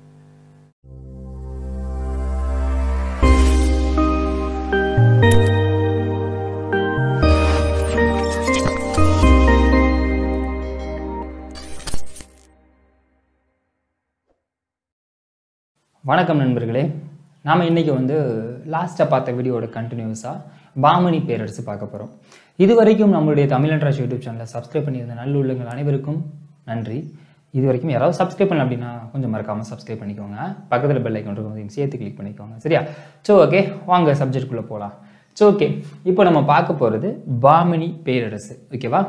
வணக்கம் நண்பர்களே நாம் இன்றைக்கி வந்து லாஸ்ட்டாக பார்த்த வீடியோட கண்டினியூஸாக பாமணி பேரரசு பார்க்க போகிறோம் இது வரைக்கும் நம்மளுடைய தமிழன்ராஜ் யூடியூப் சேனலை சப்ஸ்கிரைப் பண்ணியிருந்த நல்லுள்ளங்கள் அனைவருக்கும் நன்றி இது வரைக்கும் யாராவது சப்ஸ்கிரைப் பண்ணல அப்படின்னா கொஞ்சம் மறக்காமல் சப்ஸ்கிரைப் பண்ணிக்கோங்க பக்கத்தில் பெல் ஐக்கான் இருக்கும் அதையும் சேர்த்து கிளிக் பண்ணிக்கோங்க சரியா ஸோ ஓகே வாங்க சப்ஜெக்ட்குள்ளே போகலாம் ஸோ ஓகே இப்போ நம்ம பார்க்க போகிறது பாமினி பேரரசு ஓகேவா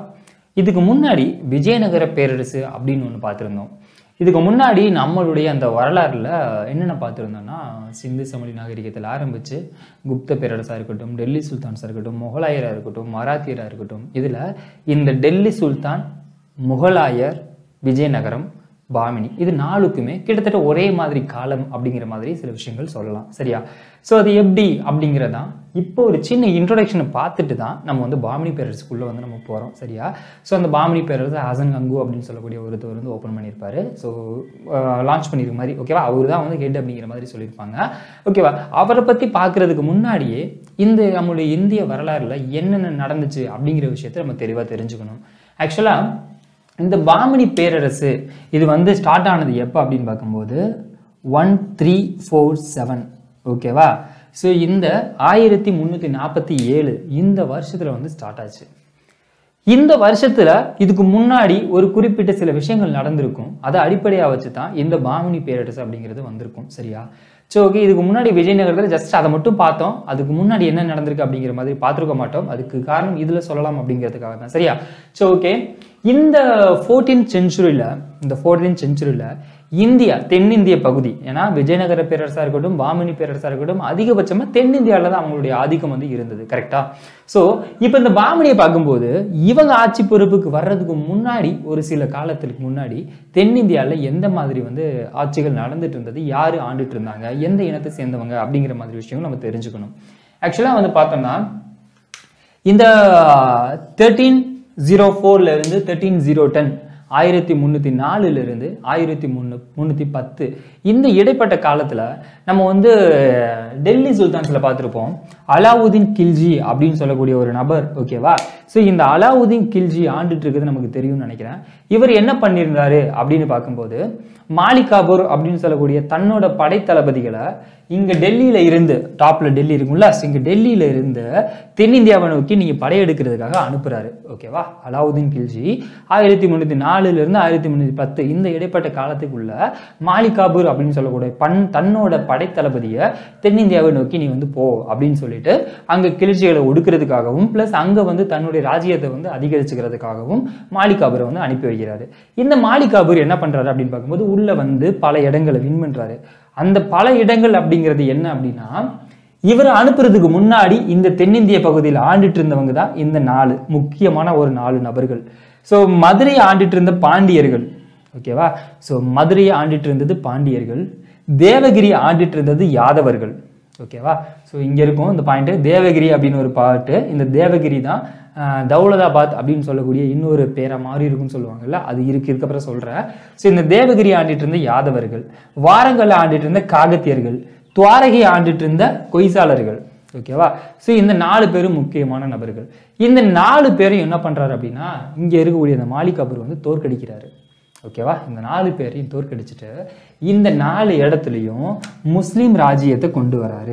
இதுக்கு முன்னாடி விஜயநகர பேரரசு அப்படின்னு ஒன்று பார்த்துருந்தோம் இதுக்கு முன்னாடி நம்மளுடைய அந்த வரலாறில் என்னென்ன பார்த்துருந்தோம்னா சிந்து சமவெளி நாகரிகத்தில் ஆரம்பித்து குப்த பேரரசாக இருக்கட்டும் டெல்லி சுல்தான்ஸாக இருக்கட்டும் முகலாயராக இருக்கட்டும் மராத்தியராக இருக்கட்டும் இதில் இந்த டெல்லி சுல்தான் முகலாயர் விஜயநகரம் பாமினி இது நாலுக்குமே கிட்டத்தட்ட ஒரே மாதிரி காலம் அப்படிங்கிற மாதிரி சில விஷயங்கள் சொல்லலாம் சரியா ஸோ அது எப்படி அப்படிங்கிறதான் இப்போ ஒரு சின்ன இன்ட்ரொடக்ஷனை பார்த்துட்டு தான் நம்ம வந்து பாமினி பேரரசுக்குள்ளே வந்து நம்ம போகிறோம் சரியா ஸோ அந்த பாமினி பேரரசு ஹசன் கங்கு அப்படின்னு சொல்லக்கூடிய ஒருத்தர் வந்து ஓப்பன் பண்ணியிருப்பாரு ஸோ லான்ச் பண்ணியிருக்க மாதிரி ஓகேவா அவர் தான் வந்து ஹெட் அப்படிங்கிற மாதிரி சொல்லியிருப்பாங்க ஓகேவா அவரை பற்றி பார்க்குறதுக்கு முன்னாடியே இந்த நம்மளுடைய இந்திய வரலாறில் என்னென்ன நடந்துச்சு அப்படிங்கிற விஷயத்தை நம்ம தெளிவாக தெரிஞ்சுக்கணும் ஆக்சுவலாக இந்த பாமினி பேரரசு இது வந்து ஸ்டார்ட் ஆனது எப்போ அப்படின்னு பார்க்கும்போது ஒன் த்ரீ ஃபோர் செவன் ஓகேவா ஸோ இந்த ஆயிரத்தி முந்நூற்றி நாற்பத்தி ஏழு இந்த வருஷத்தில் வந்து ஸ்டார்ட் ஆச்சு இந்த வருஷத்துல இதுக்கு முன்னாடி ஒரு குறிப்பிட்ட சில விஷயங்கள் நடந்திருக்கும் அதை அடிப்படையாக வச்சு தான் இந்த பாமினி பேரரசு அப்படிங்கிறது வந்திருக்கும் சரியா ஸோ ஓகே இதுக்கு முன்னாடி விஜயநகரத்தில் ஜஸ்ட் அதை மட்டும் பார்த்தோம் அதுக்கு முன்னாடி என்ன நடந்திருக்கு அப்படிங்கிற மாதிரி பார்த்துருக்க மாட்டோம் அதுக்கு காரணம் இதில் சொல்லலாம் அப்படிங்கிறதுக்காக தான் சரியா ஸோ ஓகே இந்த ஃபோர்டீன் செஞ்சுரியில் இந்த ஃபோர்டீன் செஞ்சுரியில் இந்தியா தென்னிந்திய பகுதி ஏன்னா விஜயநகர பேரரசாக இருக்கட்டும் பாமினி பேரரசாக இருக்கட்டும் அதிகபட்சமாக தென்னிந்தியாவில் தான் அவங்களுடைய ஆதிக்கம் வந்து இருந்தது கரெக்டா ஸோ இப்போ இந்த பாமினியை பார்க்கும்போது இவங்க ஆட்சி பொறுப்புக்கு வர்றதுக்கு முன்னாடி ஒரு சில காலத்துக்கு முன்னாடி தென்னிந்தியாவில் எந்த மாதிரி வந்து ஆட்சிகள் நடந்துட்டு இருந்தது யார் ஆண்டுட்டு இருந்தாங்க எந்த இனத்தை சேர்ந்தவங்க அப்படிங்கிற மாதிரி விஷயங்கள் நம்ம தெரிஞ்சுக்கணும் ஆக்சுவலாக வந்து பார்த்தோம்னா இந்த தேர்ட்டீன் ஜீரோ ஃபோர்ல இருந்து தேர்ட்டீன் ஜீரோ டென் ஆயிரத்தி முந்நூற்றி நாலுலேருந்து ஆயிரத்தி முந்நூ முந்நூற்றி பத்து இந்த இடைப்பட்ட காலத்தில் நம்ம வந்து டெல்லி சுல்தான்ஸில் பார்த்துருப்போம் அலாவுதீன் கில்ஜி அப்படின்னு சொல்லக்கூடிய ஒரு நபர் ஓகேவா ஸோ இந்த அலாவுதீன் கில்ஜி ஆண்டுட்டு இருக்குது நமக்கு தெரியும்னு நினைக்கிறேன் இவர் என்ன பண்ணியிருந்தாரு அப்படின்னு பார்க்கும்போது மாலிகாபூர் அப்படின்னு சொல்லக்கூடிய தன்னோட படைத்தளபதிகளை இங்கே டெல்லியில் இருந்து டாப்பில் டெல்லி இருக்கும்ல இங்கே டெல்லியில் இருந்து தென்னிந்தியாவை நோக்கி நீங்கள் படையெடுக்கிறதுக்காக அனுப்புகிறாரு ஓகேவா அலாவுதீன் கில்ஜி ஆயிரத்தி முந்நூற்றி நாலுலேருந்து ஆயிரத்தி முந்நூற்றி பத்து இந்த இடைப்பட்ட காலத்துக்குள்ள மாலிகாபூர் அப்படின்னு சொல்லக்கூடிய பண் தன்னோட படைத்தளபதியை தென்னிந்தியாவை நோக்கி நீ வந்து போ அப்படின்னு சொல்லிட்டு அங்கே கிளர்ச்சிகளை ஒடுக்கிறதுக்காகவும் ப்ளஸ் அங்கே வந்து தன்னுடைய ராஜ்யத்தை வந்து அதிகரிச்சுக்கிறதுக்காகவும் மாலிகாபூரை வந்து அனுப்பி வைக்கிறாரு இந்த மாலிகாபூர் என்ன பண்ணுறாரு அப்படின்னு பார்க்கும்போது உள்ளே வந்து பல இடங்களை வின் பண்ணுறாரு அந்த பல இடங்கள் அப்படிங்கிறது என்ன அப்படின்னா இவர் அனுப்புறதுக்கு முன்னாடி இந்த தென்னிந்திய பகுதியில் ஆண்டுட்டு இருந்தவங்க தான் இந்த நாலு முக்கியமான ஒரு நாலு நபர்கள் ஸோ மதுரையை ஆண்டுட்டு இருந்த பாண்டியர்கள் ஓகேவா ஸோ மதுரையை ஆண்டுட்டு இருந்தது பாண்டியர்கள் தேவகிரி ஆண்டுட்டு இருந்தது யாதவர்கள் ஓகேவா ஸோ இங்கே இருக்கும் இந்த பாயிண்ட்டு தேவகிரி அப்படின்னு ஒரு பாட்டு இந்த தேவகிரி தான் ஆஹ், தௌலதாபாத் அப்படின்னு சொல்லக்கூடிய இன்னொரு பேரை மாறி இருக்குன்னு சொல்லுவாங்கல்ல அது இருக்கு இதுக்கப்புறம் சொல்கிறேன் ஸோ இந்த தேவகிரி ஆண்டுட்டு இருந்த யாதவர்கள் வாரங்கல் ஆண்டுட்டு இருந்த காகத்தியர்கள் துவாரகை ஆண்டுட்டு இருந்த கொய்சாளர்கள் ஓகேவா ஸோ இந்த நாலு பேரும் முக்கியமான நபர்கள் இந்த நாலு பேரும் என்ன பண்ணுறாரு அப்படின்னா இங்கே இருக்கக்கூடிய இந்த மாலிகாபூர் வந்து தோற்கடிக்கிறாரு ஓகேவா இந்த நாலு பேரையும் தோற்கடிச்சிட்டு இந்த நாலு இடத்துலையும் முஸ்லீம் ராஜ்யத்தை கொண்டு வராரு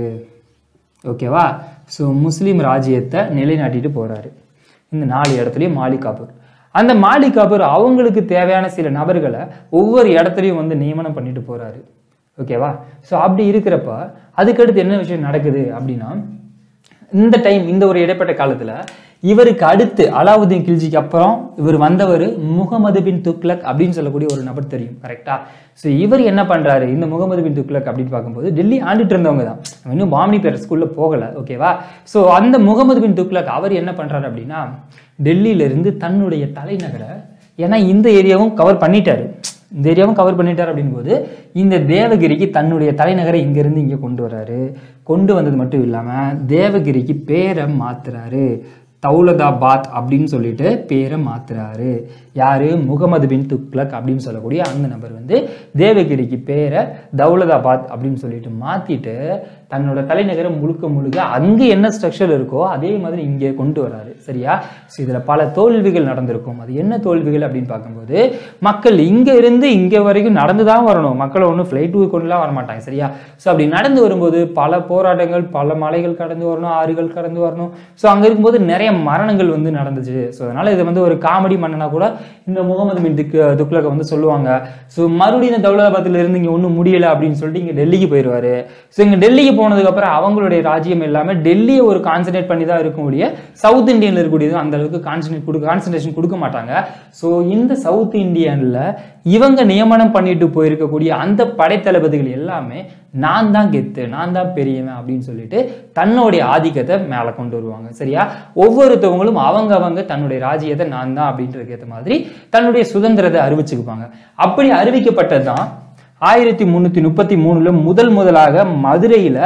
ஓகேவா ஸோ முஸ்லீம் ராஜ்யத்தை நிலைநாட்டிட்டு போறாரு இந்த நாலு இடத்துலையும் மாலிகாபூர் அந்த மாலிகாபூர் அவங்களுக்கு தேவையான சில நபர்களை ஒவ்வொரு இடத்துலையும் வந்து நியமனம் பண்ணிட்டு போறாரு ஓகேவா ஸோ அப்படி இருக்கிறப்ப அதுக்கடுத்து என்ன விஷயம் நடக்குது அப்படின்னா இந்த டைம் இந்த ஒரு இடைப்பட்ட காலத்துல இவருக்கு அடுத்து அலாவுதீன் கில்ஜிக்கு அப்புறம் இவர் வந்தவர் முகமது பின் துக்லக் அப்படின்னு சொல்லக்கூடிய ஒரு நபர் தெரியும் கரெக்டா ஸோ இவர் என்ன பண்றாரு இந்த முகமது பின் துக்லக் அப்படின்னு பார்க்கும்போது டெல்லி ஆண்டுட்டு இருந்தவங்க தான் அவன் இன்னும் பாமினி பேர் ஸ்கூல்ல போகல ஓகேவா ஸோ அந்த முகமது பின் துக்லக் அவர் என்ன பண்றாரு அப்படின்னா டெல்லியில இருந்து தன்னுடைய தலைநகரை ஏன்னா இந்த ஏரியாவும் கவர் பண்ணிட்டாரு இந்த ஏரியாவும் கவர் பண்ணிட்டார் அப்படிங்கும்போது இந்த தேவகிரிக்கு தன்னுடைய தலைநகரை இங்கேருந்து இங்கே கொண்டு வராரு கொண்டு வந்தது மட்டும் இல்லாமல் தேவகிரிக்கு பேரை மாத்துறாரு தௌலதாபாத் அப்படின்னு சொல்லிட்டு பேரை மாத்துறாரு யாரு முகமது பின் துக்லக் அப்படின்னு சொல்லக்கூடிய அந்த நபர் வந்து தேவகிரிக்கு பேரை தௌலதாபாத் அப்படின்னு சொல்லிட்டு மாத்திட்டு தன்னோட தலைநகரை முழுக்க முழுக்க அங்கே என்ன ஸ்ட்ரக்சர் இருக்கோ அதே மாதிரி இங்கே கொண்டு வராரு சரியா ஸோ இதில் பல தோல்விகள் நடந்திருக்கும் அது என்ன தோல்விகள் அப்படின்னு பார்க்கும்போது மக்கள் இங்கே இருந்து இங்கே வரைக்கும் நடந்து தான் வரணும் மக்களை ஒன்றும் ஃப்ளைட் கொண்டுலாம் வர மாட்டாங்க சரியா ஸோ அப்படி நடந்து வரும்போது பல போராட்டங்கள் பல மலைகள் கடந்து வரணும் ஆறுகள் கடந்து வரணும் ஸோ அங்கே இருக்கும்போது நிறைய மரணங்கள் வந்து நடந்துச்சு ஸோ அதனால இது வந்து ஒரு காமெடி மன்னனா கூட இந்த முகமது பின் துக் துக்லக வந்து சொல்லுவாங்க ஸோ மறுபடியும் இந்த தௌலதாபாத்தில் இருந்து இங்கே ஒன்றும் முடியல அப்படின்னு சொல்லிட்டு இங்கே டெல்லிக்கு போயிடுவாரு ஸோ இங்கே டெல்லிக்கு போனதுக்கப்புறம் அவங்களுடைய ராஜ்யம் எல்லாமே டெல்லியை ஒரு கான்சன்ட்ரேட் பண்ணி தான் இருக்கக்கூடிய சவுத் இந்தியனில் இருக்கக்கூடியது அந்த அளவுக்கு கான்சன்ட்ரேட் கொடுக்க கான்சன்ட்ரேஷன் கொடுக்க மாட்டாங்க ஸோ இந்த சவுத் இந்தியனில் இவங்க நியமனம் பண்ணிட்டு போயிருக்கக்கூடிய அந்த படைத்தளபதிகள் எல்லாமே நான் தான் கெத்து நான் தான் பெரியவன் அப்படின்னு சொல்லிட்டு தன்னுடைய ஆதிக்கத்தை மேலே கொண்டு வருவாங்க சரியா ஒவ்வொருத்தவங்களும் அவங்க அவங்க தன்னுடைய ராஜ்யத்தை நான் தான் அப்படின்றதுக்கு ஏற்ற மாதிரி தன்னுடைய சுதந்திரத்தை அறிவிச்சுக்குப்பாங்க அப்படி அறிவிக்கப்பட்டது தான் ஆயிரத்தி முந்நூற்றி முப்பத்தி மூணுல முதல் முதலாக மதுரையில்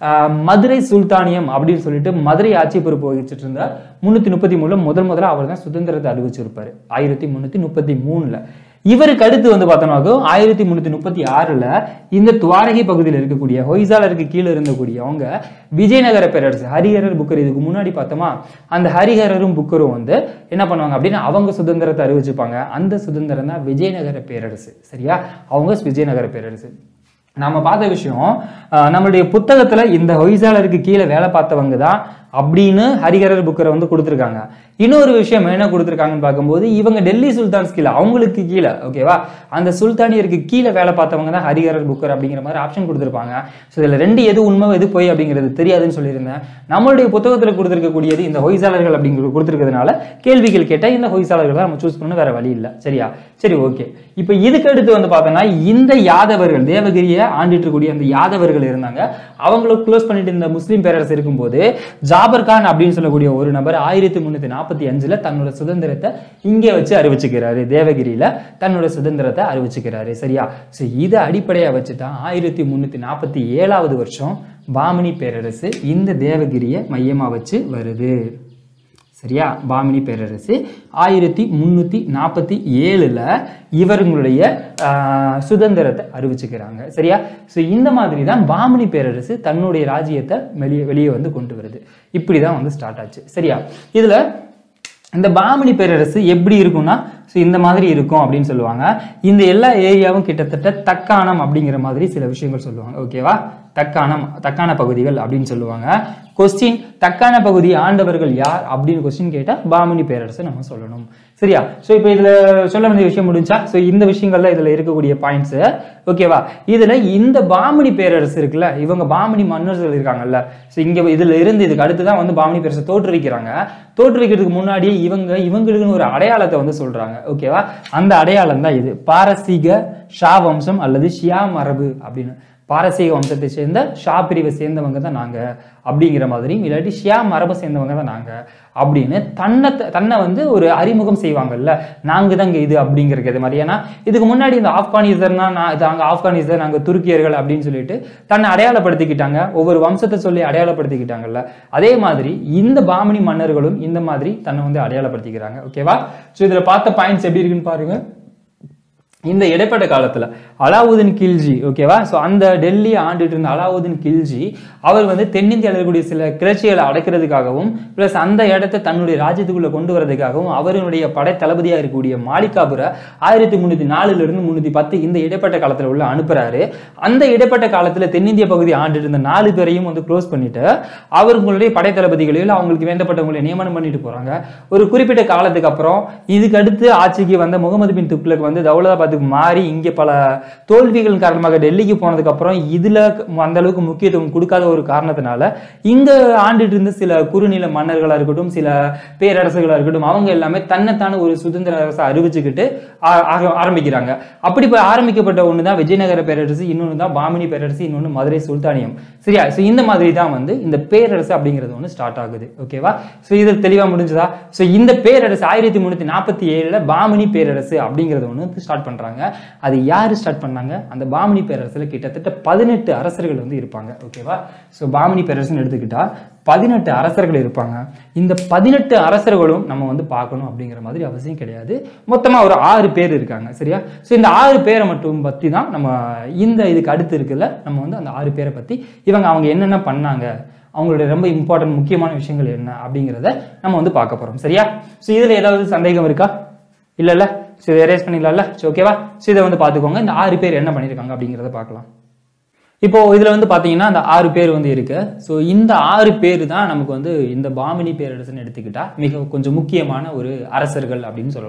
மதுரை சுல்தானியம் அப்படின்னு சொல்லிட்டு மதுரை ஆட்சி பொறுப்பு வகிச்சிட்டு இருந்தார் முந்நூற்றி முப்பத்தி மூணுல முதல் முதல்ல அவர் தான் சுதந்திரத்தை அறிவிச்சிருப்பாரு ஆயிரத்தி முந்நூற்றி முப்பத்தி மூணுல இவருக்கு அடுத்து வந்து பார்த்தோம்னாக்கோ ஆயிரத்தி முந்நூற்றி முப்பத்தி ஆறில் இந்த துவாரகை பகுதியில் இருக்கக்கூடிய ஹொய்சாலருக்கு கீழே இருந்தக்கூடியவங்க விஜயநகர பேரரசு ஹரிஹரர் புக்கர் இதுக்கு முன்னாடி பார்த்தோமா அந்த ஹரிஹரரும் புக்கரும் வந்து என்ன பண்ணுவாங்க அப்படின்னா அவங்க சுதந்திரத்தை அறிவிச்சுப்பாங்க அந்த சுதந்திரம் தான் விஜயநகர பேரரசு சரியா அவங்க விஜயநகர பேரரசு நாம பார்த்த விஷயம் அஹ், நம்மளுடைய புத்தகத்துல இந்த ஹொய்சாலருக்கு கீழே வேலை பார்த்தவங்க தான் அப்படின்னு ஹரிஹரர் புக்கரை வந்து கொடுத்துருக்காங்க இன்னொரு விஷயம் என்ன கொடுத்துருக்காங்கன்னு பார்க்கும்போது இவங்க டெல்லி சுல்தான்ஸ் கீழே அவங்களுக்கு கீழே ஓகேவா அந்த சுல்தானியருக்கு கீழே வேலை பார்த்தவங்க தான் ஹரிஹரர் புக்கர் அப்படிங்கிற மாதிரி ஆப்ஷன் கொடுத்துருப்பாங்க ஸோ இதில் ரெண்டு எது உண்மை எது போய் அப்படிங்கிறது தெரியாதுன்னு சொல்லியிருந்தேன் நம்மளுடைய புத்தகத்தில் கொடுத்துருக்கக்கூடியது இந்த ஹொய்சாளர்கள் அப்படிங்கிறது கொடுத்துருக்கிறதுனால கேள்விகள் கேட்டால் இந்த ஹொய்சாளர்கள் தான் நம்ம சூஸ் பண்ண வேற வழி இல்லை சரியா சரி ஓகே இப்போ இதுக்கு அடுத்து வந்து பார்த்தோம்னா இந்த யாதவர்கள் தேவகிரியை ஆண்டிட்டு இருக்கக்கூடிய அந்த யாதவர்கள் இருந்தாங்க அவங்கள க்ளோஸ் பண்ணிட்டு இந்த முஸ்லீம் பேரரசு இருக்கும்போது ஜாபர் கான் அப்படின்னு சொல்லக்கூடிய ஒரு நபர் ஆயிரத்தி முந்நூற்றி நாற்பத்தி அஞ்சுல தன்னோட சுதந்திரத்தை இங்கே வச்சு அறிவிச்சுக்கிறாரு தேவகிரியில தன்னோட சுதந்திரத்தை அறிவிச்சுக்கிறாரு சரியா ஸோ இதை அடிப்படையாக வச்சு தான் ஆயிரத்தி முந்நூற்றி நாற்பத்தி ஏழாவது வருஷம் பாமினி பேரரசு இந்த தேவகிரியை மையமாக வச்சு வருது சரியா பாமினி பேரரசு ஆயிரத்தி முந்நூற்றி நாற்பத்தி ஏழில் இவர்களுடைய ஆஹ், சுதந்திரத்தை அறிவிச்சுக்கிறாங்க சரியா ஸோ இந்த மாதிரி தான் பாமினி பேரரசு தன்னுடைய ராஜ்யத்தை வெளியே வெளியே வந்து கொண்டு வருது இப்படி தான் வந்து ஸ்டார்ட் ஆச்சு சரியா இதில் இந்த பாமினி பேரரசு எப்படி இருக்கும்னா ஸோ இந்த மாதிரி இருக்கும் அப்படின்னு சொல்லுவாங்க இந்த எல்லா ஏரியாவும் கிட்டத்தட்ட தக்காணம் அப்படிங்கிற மாதிரி சில விஷயங்கள் சொல்லுவாங்க ஓகேவா தக்காணம் தக்கான பகுதிகள் அப்படின்னு சொல்லுவாங்க கொஸ்டின் தக்கான பகுதி ஆண்டவர்கள் யார் அப்படின்னு கொஸ்டின் கேட்டால் பாமினி பேரரசு நம்ம சொல்லணும் சரியா ஸோ இப்போ இதில் சொல்ல வேண்டிய விஷயம் முடிஞ்சா ஸோ இந்த விஷயங்கள்ல இதில் இருக்கக்கூடிய பாயிண்ட்ஸு ஓகேவா இதில் இந்த பாமினி பேரரசு இருக்குல்ல இவங்க பாமினி மன்னர்கள் இருக்காங்கல்ல ஸோ இங்கே இதில் இருந்து இதுக்கு அடுத்து தான் வந்து பாமினி பேரரசு தோற்றுவிக்கிறாங்க தோற்றுவிக்கிறதுக்கு முன்னாடி இவங்க இவங்களுக்குன்னு ஒரு அடையாளத்தை வந்து சொல்றாங்க ஓகேவா அந்த அடையாளம் தான் இது பாரசீக ஷா வம்சம் அல்லது ஷியா மரபு அப்படின்னு பாரசீக வம்சத்தை சேர்ந்த ஷா பிரிவை சேர்ந்தவங்க தான் நாங்க அப்படிங்கிற மாதிரி இல்லாட்டி ஷியா மரபை சேர்ந்தவங்க தான் நாங்க அப்படின்னு தன்னை தன்னை வந்து ஒரு அறிமுகம் செய்வாங்கல்ல நாங்க தாங்க இது அப்படிங்கிறது மாதிரி ஏன்னா இதுக்கு முன்னாடி இந்த ஆப்கானிசர்னா நான் இது அங்கே ஆப்கானிசர் நாங்கள் துருக்கியர்கள் அப்படின்னு சொல்லிட்டு தன்னை அடையாளப்படுத்திக்கிட்டாங்க ஒவ்வொரு வம்சத்தை சொல்லி அடையாளப்படுத்திக்கிட்டாங்கல்ல அதே மாதிரி இந்த பாமினி மன்னர்களும் இந்த மாதிரி தன்னை வந்து அடையாளப்படுத்திக்கிறாங்க ஓகேவா ஸோ இதில் பார்த்த பாயிண்ட்ஸ் எப்படி இருக்குன்னு பாருங்க இந்த இடைப்பட்ட காலத்துல அலாவுதீன் கில்ஜி ஓகேவா ஸோ அந்த டெல்லி ஆண்டுட்டு இருந்த அலாவுதீன் கில்ஜி அவர் வந்து தென்னிந்தியாவில் இருக்கக்கூடிய சில கிளர்ச்சிகளை அடக்கிறதுக்காகவும் ப்ளஸ் அந்த இடத்த தன்னுடைய ராஜ்யத்துக்குள்ள கொண்டு வரதுக்காகவும் அவருடைய படை தளபதியாக இருக்கக்கூடிய மாலிகாபுரை ஆயிரத்தி முந்நூற்றி நாலுல இருந்து முந்நூற்றி பத்து இந்த இடைப்பட்ட காலத்தில் உள்ள அனுப்புறாரு அந்த இடைப்பட்ட காலத்தில் தென்னிந்திய பகுதி ஆண்டுட்டு இருந்த நாலு பேரையும் வந்து க்ளோஸ் பண்ணிட்டு அவர்களுடைய படை தளபதிகளையும் இல்ல அவங்களுக்கு வேண்டப்பட்டவங்களை நியமனம் பண்ணிட்டு போறாங்க ஒரு குறிப்பிட்ட காலத்துக்கு அப்புறம் இதுக்கு அடுத்து ஆட்சிக்கு வந்த முகமது பின் துக்ளக் வந்து தௌலதாபாத்துக்கு மாறி இங்கே பல தோல்விகள் காரணமாக டெல்லிக்கு போனதுக்கு அப்புறம் இதுல அந்த அளவுக்கு முக்கியத்துவம் கொடுக்காத ஒரு காரணத்தினால இங்க ஆண்டுட்டு இருந்த சில குறுநில மன்னர்களா இருக்கட்டும் சில பேரரசுகளா இருக்கட்டும் அவங்க எல்லாமே தன்னைத்தான ஒரு சுதந்திர அரசை அறிவிச்சுக்கிட்டு ஆ- ஆக- ஆரம்பிக்கிறாங்க அப்படி போய் ஆரம்பிக்கப்பட்ட ஒன்று தான் விஜயநகர பேரரசு இன்னொன்று தான் பாமினி பேரரசு இன்னொன்று மதுரை சுல்தானியம் சரியா ஸோ இந்த மாதிரி தான் வந்து இந்த பேரரசு அப்படிங்கிறது ஒன்று ஸ்டார்ட் ஆகுது ஓகேவா ஸோ இது தெளிவாக முடிஞ்சதா ஸோ இந்த பேரரசு ஆயிரத்தி முந்நூற்றி நாற்பத்தி ஏழில் பாமினி பேரரசு அப்படிங்கிறது ஒன்று வந்து ஸ்டார்ட் பண்ணுறாங்க அது யார் ஸ்டார்ட் பண்ணாங்க அந்த பாமினி பேரரசில் கிட்டத்தட்ட பதினெட்டு அரசர்கள் வந்து இருப்பாங்க ஓகேவா ஸோ பாமினி பேரரசுன்னு எடுத்துக்கிட்டா பதினெட்டு அரசர்கள் இருப்பாங்க இந்த பதினெட்டு அரசர்களும் நம்ம வந்து பார்க்கணும் அப்படிங்கிற மாதிரி அவசியம் கிடையாது மொத்தமாக ஒரு ஆறு பேர் இருக்காங்க சரியா ஸோ இந்த ஆறு பேரை மட்டும் பற்றி தான் நம்ம இந்த இதுக்கு அடுத்து இருக்குல்ல நம்ம வந்து அந்த ஆறு பேரை பற்றி இவங்க அவங்க என்னென்ன பண்ணாங்க அவங்களுடைய ரொம்ப இம்பார்ட்டன்ட் முக்கியமான விஷயங்கள் என்ன அப்படிங்கிறத நம்ம வந்து பார்க்க போகிறோம் சரியா ஸோ இதில் ஏதாவது சந்தேகம் இருக்கா இல்லைல்ல ஸோ இதை எரேஸ் பண்ணிடலாம்ல ஸோ ஓகேவா ஸோ இதை வந்து பார்த்துக்கோங்க இந்த ஆறு பேர் என்ன பண்ணியிருக்காங்க அப்படிங்கிறத பார்க்கலாம் இப்போ இதுல வந்து பாத்தீங்கன்னா அந்த ஆறு பேர் வந்து இருக்கு ஸோ இந்த ஆறு பேர் தான் நமக்கு வந்து இந்த பாமினி பேரரசுன்னு எடுத்துக்கிட்டா மிக கொஞ்சம் முக்கியமான ஒரு அரசர்கள் அப்படின்னு சொல்லலாம்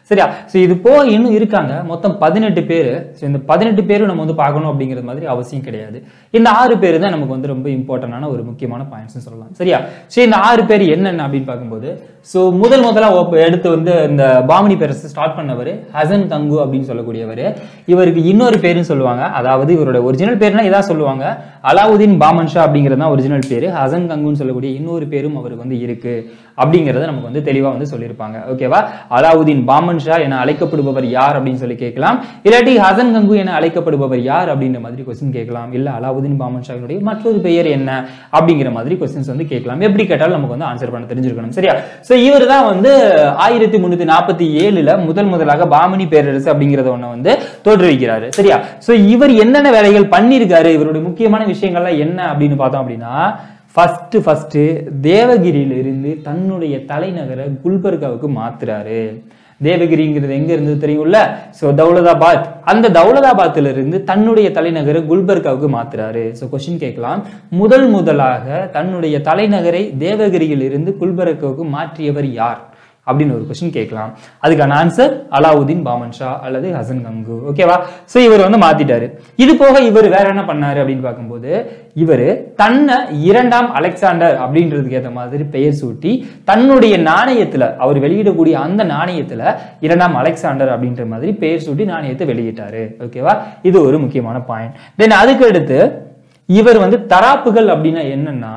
சரியா ஸோ இது போக இன்னும் இருக்காங்க மொத்தம் பதினெட்டு பேர் ஸோ இந்த பதினெட்டு பேரும் நம்ம வந்து பார்க்கணும் அப்படிங்கிறது மாதிரி அவசியம் கிடையாது இந்த ஆறு பேர் தான் நமக்கு வந்து ரொம்ப இம்பார்ட்டண்டான ஒரு முக்கியமான பாயிண்ட்ஸ் சொல்லலாம் சரியா ஸோ இந்த ஆறு பேர் என்னென்ன அப்படின்னு பார்க்கும்போது ஸோ முதல் முதலாக எடுத்து வந்து இந்த பாமினி பேரஸ் ஸ்டார்ட் பண்ணவர் ஹசன் கங்கு அப்படின்னு சொல்லக்கூடியவர் இவருக்கு இன்னொரு பேருன்னு சொல்லுவாங்க அதாவது இவரோட ஒரிஜினல் பேர்னா இதான் சொல்லுவாங்க அலாவுதீன் பாமன் ஷா அப்படிங்கிறது தான் ஒரிஜினல் பேர் ஹசன் கங்குன்னு சொல்லக்கூடிய இன்னொரு பேரும் அவருக்கு வந்து இருக்கு அப்படிங்கிறத நமக்கு வந்து தெளிவாக வந்து சொல்லியிருப்பாங்க ஓகேவா அலாவுதீன் பாமன் ஷா என அழைக்கப்படுபவர் யார் அப்படின்னு சொல்லி கேட்கலாம் இல்லாட்டி ஹசன் கங்கு என அழைக்கப்படுபவர் யார் அப்படின்ற மாதிரி கொஸ்டின் கேட்கலாம் இல்ல அலாவுதீன் பாமன் ஷாவினுடைய மற்றொரு பெயர் என்ன அப்படிங்கிற மாதிரி கொஸ்டின்ஸ் வந்து கேட்கலாம் எப்படி கேட்டாலும் நமக்கு வந்து ஆன்சர் பண்ண தெரிஞ்சிருக்கணும் சரியா ஸோ இவர் தான் வந்து ஆயிரத்தி முன்னூத்தி நாற்பத்தி ஏழுல முதல் முதலாக பாமணி பேரரசு அப்படிங்கிறத ஒண்ணு வந்து தோற்றுவிக்கிறாரு சரியா ஸோ இவர் என்னென்ன வேலைகள் பண்ணியிருக்காரு இவருடைய முக்கியமான விஷயங்கள்லாம் என்ன அப்படின்னு பார்த்தோம் அப்படின்னா ஃபர்ஸ்ட் ஃபர்ஸ்ட் தேவகிரியில இருந்து தன்னுடைய தலைநகரை குல்பர்காவுக்கு மாத்துறாரு தேவகிரிங்கிறது எங்க இருந்தது தெரியும்ல சோ தௌலதாபாத் அந்த தௌலதாபாத்ல இருந்து தன்னுடைய தலைநகரை குல்பர்காவுக்கு மாத்துறாரு சோ கொஸ்டின் கேட்கலாம் முதல் முதலாக தன்னுடைய தலைநகரை தேவகிரியில் இருந்து குல்பர்காவுக்கு மாற்றியவர் யார் அப்படின்னு ஒரு கொஸ்டின் கேட்கலாம் அதுக்கான ஆன்சர் அலாவுதீன் பாமன் ஷா அல்லது ஹசன் கங்கு ஓகேவா சோ இவர் வந்து மாத்திட்டாரு இது போக இவர் வேற என்ன பண்ணாரு அப்படின்னு பார்க்கும்போது இவர் தன்னை இரண்டாம் அலெக்சாண்டர் அப்படின்றதுக்கு ஏற்ற மாதிரி பெயர் சூட்டி தன்னுடைய நாணயத்துல அவர் வெளியிடக்கூடிய அந்த நாணயத்துல இரண்டாம் அலெக்சாண்டர் அப்படின்ற மாதிரி பெயர் சூட்டி நாணயத்தை வெளியிட்டாரு ஓகேவா இது ஒரு முக்கியமான பாயிண்ட் தென் அதுக்கு அடுத்து இவர் வந்து தராப்புகள் அப்படின்னா என்னன்னா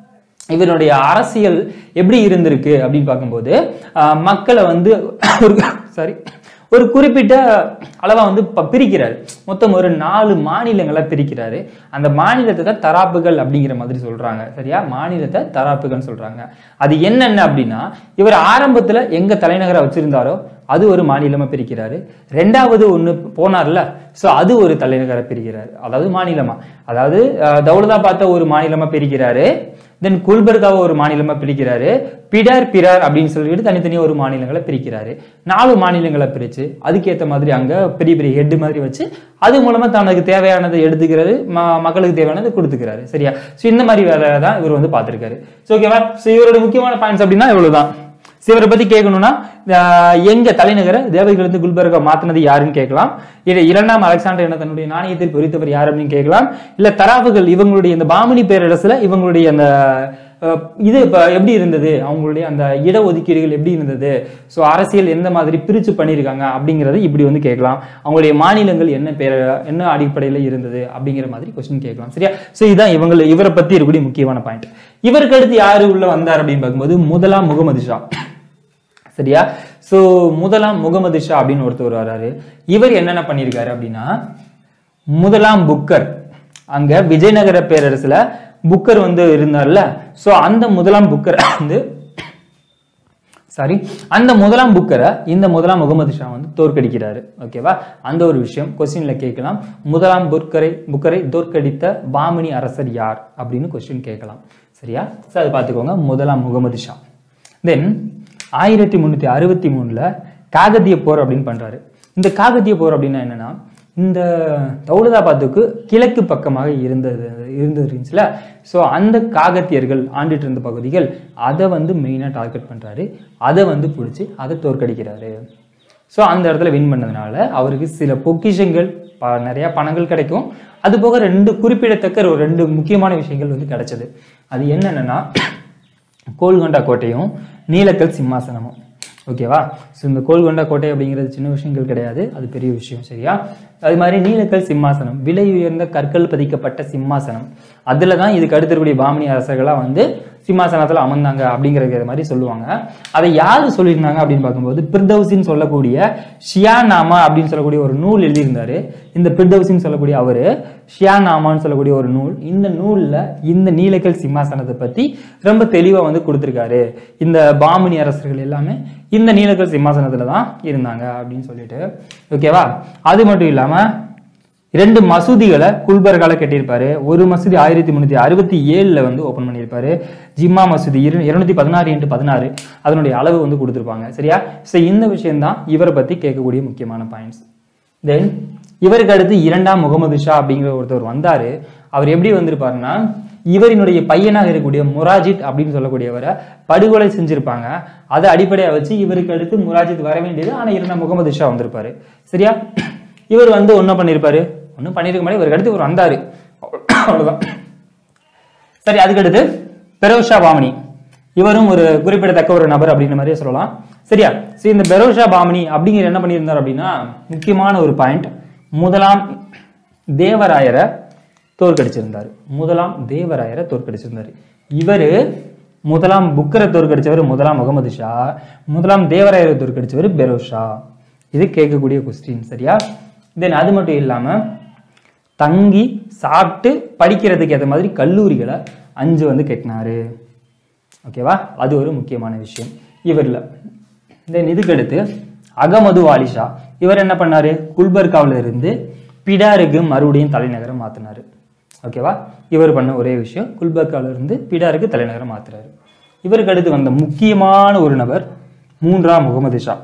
இவருடைய அரசியல் எப்படி இருந்திருக்கு அப்படின்னு பார்க்கும்போது ஆஹ், மக்களை வந்து ஒரு சாரி ஒரு குறிப்பிட்ட அளவா வந்து ப- பிரிக்கிறாரு மொத்தம் ஒரு நாலு மாநிலங்களா பிரிக்கிறாரு அந்த மாநிலத்தை தான் தராப்புகள் அப்படிங்கிற மாதிரி சொல்றாங்க சரியா மாநிலத்தை தராப்புகள்னு சொல்றாங்க அது என்னென்ன அப்படின்னா இவர் ஆரம்பத்துல எங்க தலைநகரை வச்சிருந்தாரோ அது ஒரு மாநிலமா பிரிக்கிறாரு ரெண்டாவது ஒண்ணு போனார்ல சோ அது ஒரு தலைநகரை பிரிக்கிறாரு அதாவது மாநிலமா அதாவது அஹ், தௌலதாபாத்தை ஒரு மாநிலமா பிரிக்கிறாரு தென் குல்பர்காவை ஒரு மாநிலமா பிரிக்கிறாரு பிடார் பிரார் அப்படின்னு சொல்லிட்டு தனித்தனியா ஒரு மாநிலங்களை பிரிக்கிறாரு நாலு மாநிலங்களை பிரிச்சு அதுக்கேத்த மாதிரி அங்க பெரிய பெரிய ஹெட் மாதிரி வச்சு அது மூலமா தனக்கு தேவையானதை எடுத்துக்கிறாரு ம- மக்களுக்கு தேவையானதை கொடுத்துக்கிறாரு சரியா சோ இந்த மாதிரி வேலை தான் இவர் வந்து பார்த்திருக்காரு ஸோ ஓகேவா ஸோ இவரோட முக்கியமான பாயிண்ட்ஸ் அப்படின்னா இவ்வளவுதான் So, இவரை பத்தி கேட்கணும்னா ஆஹ், எங்க தலைநகரை தேவகிலிருந்து குல்பர்கா மாத்தினது யாருன்னு கேட்கலாம் இல்ல இரண்டாம் அலெக்சாண்டர் என தன்னுடைய நாணயத்தில் பொறித்தவர் யார் அப்படின்னு கேட்கலாம் இல்ல தராவுகள் இவங்களுடைய இந்த பாமினி பேரரசுல இவங்களுடைய அந்த அஹ், இது இப்ப எப்படி இருந்தது அவங்களுடைய அந்த இடஒதுக்கீடுகள் எப்படி இருந்தது ஸோ அரசியல் எந்த மாதிரி பிரிச்சு பண்ணியிருக்காங்க அப்படிங்கறது இப்படி வந்து கேட்கலாம் அவங்களுடைய மாநிலங்கள் என்ன பேர என்ன அடிப்படையில் இருந்தது அப்படிங்கிற மாதிரி கொஸ்டின் கேட்கலாம் சரியா ஸோ இதான் இவங்க இவரை பத்தி இருக்கக்கூடிய முக்கியமான பாயிண்ட் இவருக்கு அடுத்து யாரு உள்ள வந்தார் அப்படின்னு பார்க்கும்போது முதலாம் முகமது ஷா சரியா சோ முதலாம் முகமது ஷா அப்படின்னு ஒருத்தர் வராரு இவர் என்னென்ன பண்ணியிருக்காரு அப்படின்னா முதலாம் புக்கர் அங்க விஜயநகர பேரரசுல புக்கர் வந்து இருந்தார்ல சோ அந்த முதலாம் புக்கர் வந்து சாரி அந்த முதலாம் புக்கரை இந்த முதலாம் முகமது ஷா வந்து தோற்கடிக்கிறாரு ஓகேவா அந்த ஒரு விஷயம் கொஸ்டின்ல கேட்கலாம் முதலாம் புக்கரை புக்கரை தோற்கடித்த பாமினி அரசர் யார் அப்படின்னு கொஸ்டின் கேட்கலாம் சரியா சார் அது பார்த்துக்கோங்க முதலாம் முகமது ஷா தென் ஆயிரத்தி முந்நூற்றி அறுபத்தி மூணில் காகத்திய போர் அப்படின்னு பண்றாரு இந்த காகத்திய போர் அப்படின்னா என்னன்னா இந்த தௌலதாபாத்துக்கு கிழக்கு பக்கமாக இருந்தது இருந்தது இருந்துச்சுல ஸோ அந்த காகத்தியர்கள் ஆண்டுட்டு இருந்த பகுதிகள் அதை வந்து மெயினாக டார்கெட் பண்ணுறாரு அதை வந்து பிடிச்சி அதை தோற்கடிக்கிறாரு ஸோ அந்த இடத்துல வின் பண்ணதுனால அவருக்கு சில பொக்கிஷங்கள் ப நிறைய பணங்கள் கிடைக்கும் அது போக ரெண்டு குறிப்பிடத்தக்க ஒரு ரெண்டு முக்கியமான விஷயங்கள் வந்து கிடைச்சது அது என்னென்னா கோல்கொண்டா கோட்டையும் நீலக்கல் சிம்மாசனமும் ஓகேவா ஸோ இந்த கோல்கொண்டா கோட்டை அப்படிங்கிறது சின்ன விஷயங்கள் கிடையாது அது பெரிய விஷயம் சரியா அது மாதிரி நீலக்கல் சிம்மாசனம் விலை உயர்ந்த கற்கள் பதிக்கப்பட்ட சிம்மாசனம் அதில் தான் இதுக்கு அடுத்து இருக்கக்கூடிய பாமினி அரசர்களாக வந்து சிம்மாசனத்தில் அமர்ந்தாங்க அப்படிங்கிற மாதிரி சொல்லுவாங்க அதை யார் சொல்லியிருந்தாங்க அப்படின்னு பார்க்கும்போது பிர்தௌசின்னு சொல்லக்கூடிய ஷியானாமா அப்படின்னு சொல்லக்கூடிய ஒரு நூல் எழுதியிருந்தாரு இந்த பிர்தௌசின்னு சொல்லக்கூடிய அவரு ஷியானாமான்னு சொல்லக்கூடிய ஒரு நூல் இந்த நூலில் இந்த நீலக்கல் சிம்மாசனத்தை பற்றி ரொம்ப தெளிவாக வந்து கொடுத்துருக்காரு இந்த பாமினி அரசர்கள் எல்லாமே இந்த நீலக்கல் சிம்மாசனத்தில் தான் இருந்தாங்க அப்படின்னு சொல்லிட்டு ஓகேவா அது மட்டும் இல்லாமல் இரண்டு மசூதிகளை குல்பர்கால கட்டியிருப்பாரு ஒரு மசூதி ஆயிரத்தி முந்நூற்றி அறுபத்தி ஏழில் வந்து ஓப்பன் பண்ணியிருப்பாரு ஜிம்மா மசூதி இரு இருநூத்தி பதினாறு இன்ட்டு பதினாறு அதனுடைய அளவு வந்து கொடுத்துருப்பாங்க சரியா ஸோ இந்த விஷயம்தான் இவரை பற்றி கேட்கக்கூடிய முக்கியமான பாயிண்ட்ஸ் தென் இவருக்கு அடுத்து இரண்டாம் முகமது ஷா அப்படிங்கிற ஒருத்தர் வந்தாரு அவர் எப்படி வந்திருப்பாருன்னா இவரினுடைய பையனாக இருக்கக்கூடிய முராஜித் அப்படின்னு சொல்லக்கூடியவரை படுகொலை செஞ்சிருப்பாங்க அதை அடிப்படையாக வச்சு இவருக்கு அடுத்து முராஜித் வர வேண்டியது ஆனால் இருந்த முகமது ஷா வந்திருப்பாரு சரியா இவர் வந்து ஒன்றும் பண்ணியிருப்பாரு ஒன்றும் பண்ணியிருக்க மாதிரி இவருக்கு அடுத்து இவர் வந்தாரு அவ்வளவுதான் சரி அதுக்கடுத்து பெரோஷா பாமனி இவரும் ஒரு குறிப்பிடத்தக்க ஒரு நபர் அப்படின்ற மாதிரியே சொல்லலாம் சரியா சரி இந்த பெரோஷா பாமனி அப்படிங்கிற என்ன பண்ணியிருந்தார் அப்படின்னா முக்கியமான ஒரு பாயிண்ட் முதலாம் தேவராயரை தோற்கடிச்சிருந்தார் முதலாம் தேவராயரை தோற்கடிச்சிருந்தார் இவர் முதலாம் புக்கரை தோற்கடிச்சவர் முதலாம் முகமது ஷா முதலாம் தேவராயரை தோற்கடிச்சவர் பெரோஷா இது கேட்கக்கூடிய கொஸ்டின் சரியா தென் அது மட்டும் இல்லாமல் தங்கி சாப்பிட்டு படிக்கிறதுக்கு ஏற்ற மாதிரி கல்லூரிகளை அஞ்சு வந்து கட்டினாரு ஓகேவா அது ஒரு முக்கியமான விஷயம் இவரில் தென் இதுக்கடுத்து அகமது வாலிஷா இவர் என்ன பண்ணாரு குல்பர்காவில் இருந்து பிடாருக்கு மறுபடியும் தலைநகரம் மாற்றினாரு ஓகேவா இவர் பண்ண ஒரே விஷயம் குல்பர்காவில் இருந்து பிடாருக்கு தலைநகரம் மாத்துறாரு இவருக்கு அடுத்து வந்த முக்கியமான ஒரு நபர் மூன்றாம் முகமது ஷா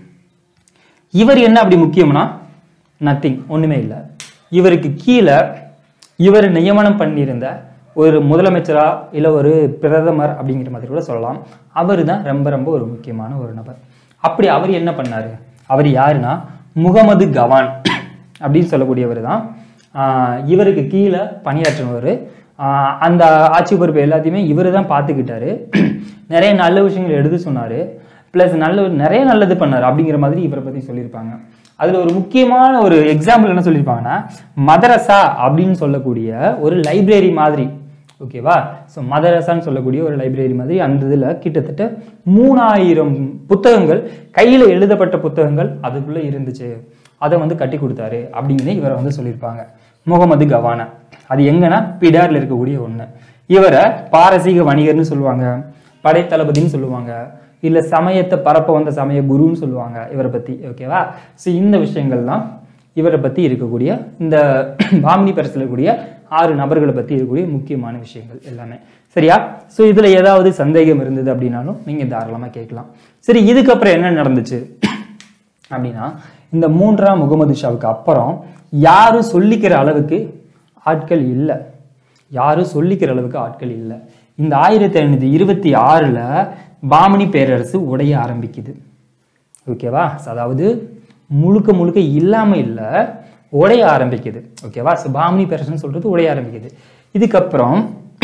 இவர் என்ன அப்படி முக்கியம்னா நத்திங் ஒண்ணுமே இல்லை இவருக்கு கீழே இவர் நியமனம் பண்ணியிருந்த ஒரு முதலமைச்சரா இல்லை ஒரு பிரதமர் அப்படிங்கிற மாதிரி கூட சொல்லலாம் அவர் தான் ரொம்ப ரொம்ப ஒரு முக்கியமான ஒரு நபர் அப்படி அவர் என்ன பண்ணாரு அவர் யாருன்னா முகமது கவான் அப்படின்னு சொல்லக்கூடியவர் தான் ஆஹ் இவருக்கு கீழே பணியாற்றினவர் ஆஹ் அந்த ஆட்சி பொறுப்பு எல்லாத்தையுமே இவர் தான் பார்த்துக்கிட்டாரு நிறைய நல்ல விஷயங்கள் எடுத்து சொன்னார் ப்ளஸ் நல்ல நிறைய நல்லது பண்ணார் அப்படிங்கிற மாதிரி இவரை பற்றி சொல்லியிருப்பாங்க அதில் ஒரு முக்கியமான ஒரு எக்ஸாம்பிள் என்ன சொல்லியிருப்பாங்கன்னா மதரசா அப்படின்னு சொல்லக்கூடிய ஒரு லைப்ரரி மாதிரி ஓகேவா ஸோ மதரசான்னு சொல்லக்கூடிய ஒரு லைப்ரரி மாதிரி அந்த இதில் கிட்டத்தட்ட மூணாயிரம் புத்தகங்கள் கையில் எழுதப்பட்ட புத்தகங்கள் அதுக்குள்ளே இருந்துச்சு அதை வந்து கட்டி கொடுத்தாரு அப்படின்னு இவரை வந்து சொல்லியிருப்பாங்க முகமது கவானா அது எங்கன்னா பிடாரில் இருக்கக்கூடிய ஒன்று இவரை பாரசீக வணிகர்னு சொல்லுவாங்க படைத்தளபதின்னு சொல்லுவாங்க இல்லை சமயத்தை பரப்ப வந்த சமய குருன்னு சொல்லுவாங்க இவரை பற்றி ஓகேவா ஸோ இந்த விஷயங்கள்லாம் இவரை பற்றி இருக்கக்கூடிய இந்த பாமினி பரிசில் இருக்கக்கூடிய ஆறு நபர்களை பற்றி இருக்கக்கூடிய முக்கியமான விஷயங்கள் எல்லாமே சரியா ஸோ இதில் ஏதாவது சந்தேகம் இருந்தது அப்படின்னாலும் நீங்கள் தாராளமாக கேட்கலாம் சரி இதுக்கப்புறம் என்ன நடந்துச்சு அப்படின்னா இந்த மூன்றாம் முகமது ஷாவுக்கு அப்புறம் யாரும் சொல்லிக்கிற அளவுக்கு ஆட்கள் இல்லை யாரும் சொல்லிக்கிற அளவுக்கு ஆட்கள் இல்லை இந்த ஆயிரத்தி ஐநூற்றி இருபத்தி ஆறில் பாமனி பேரரசு உடைய ஆரம்பிக்குது ஓகேவா அதாவது முழுக்க முழுக்க இல்லாமல் இல்லை உடைய ஆரம்பிக்குது ஓகேவா ஸோ பாமனி பேரரசுன்னு சொல்கிறது உடைய ஆரம்பிக்குது இதுக்கப்புறம்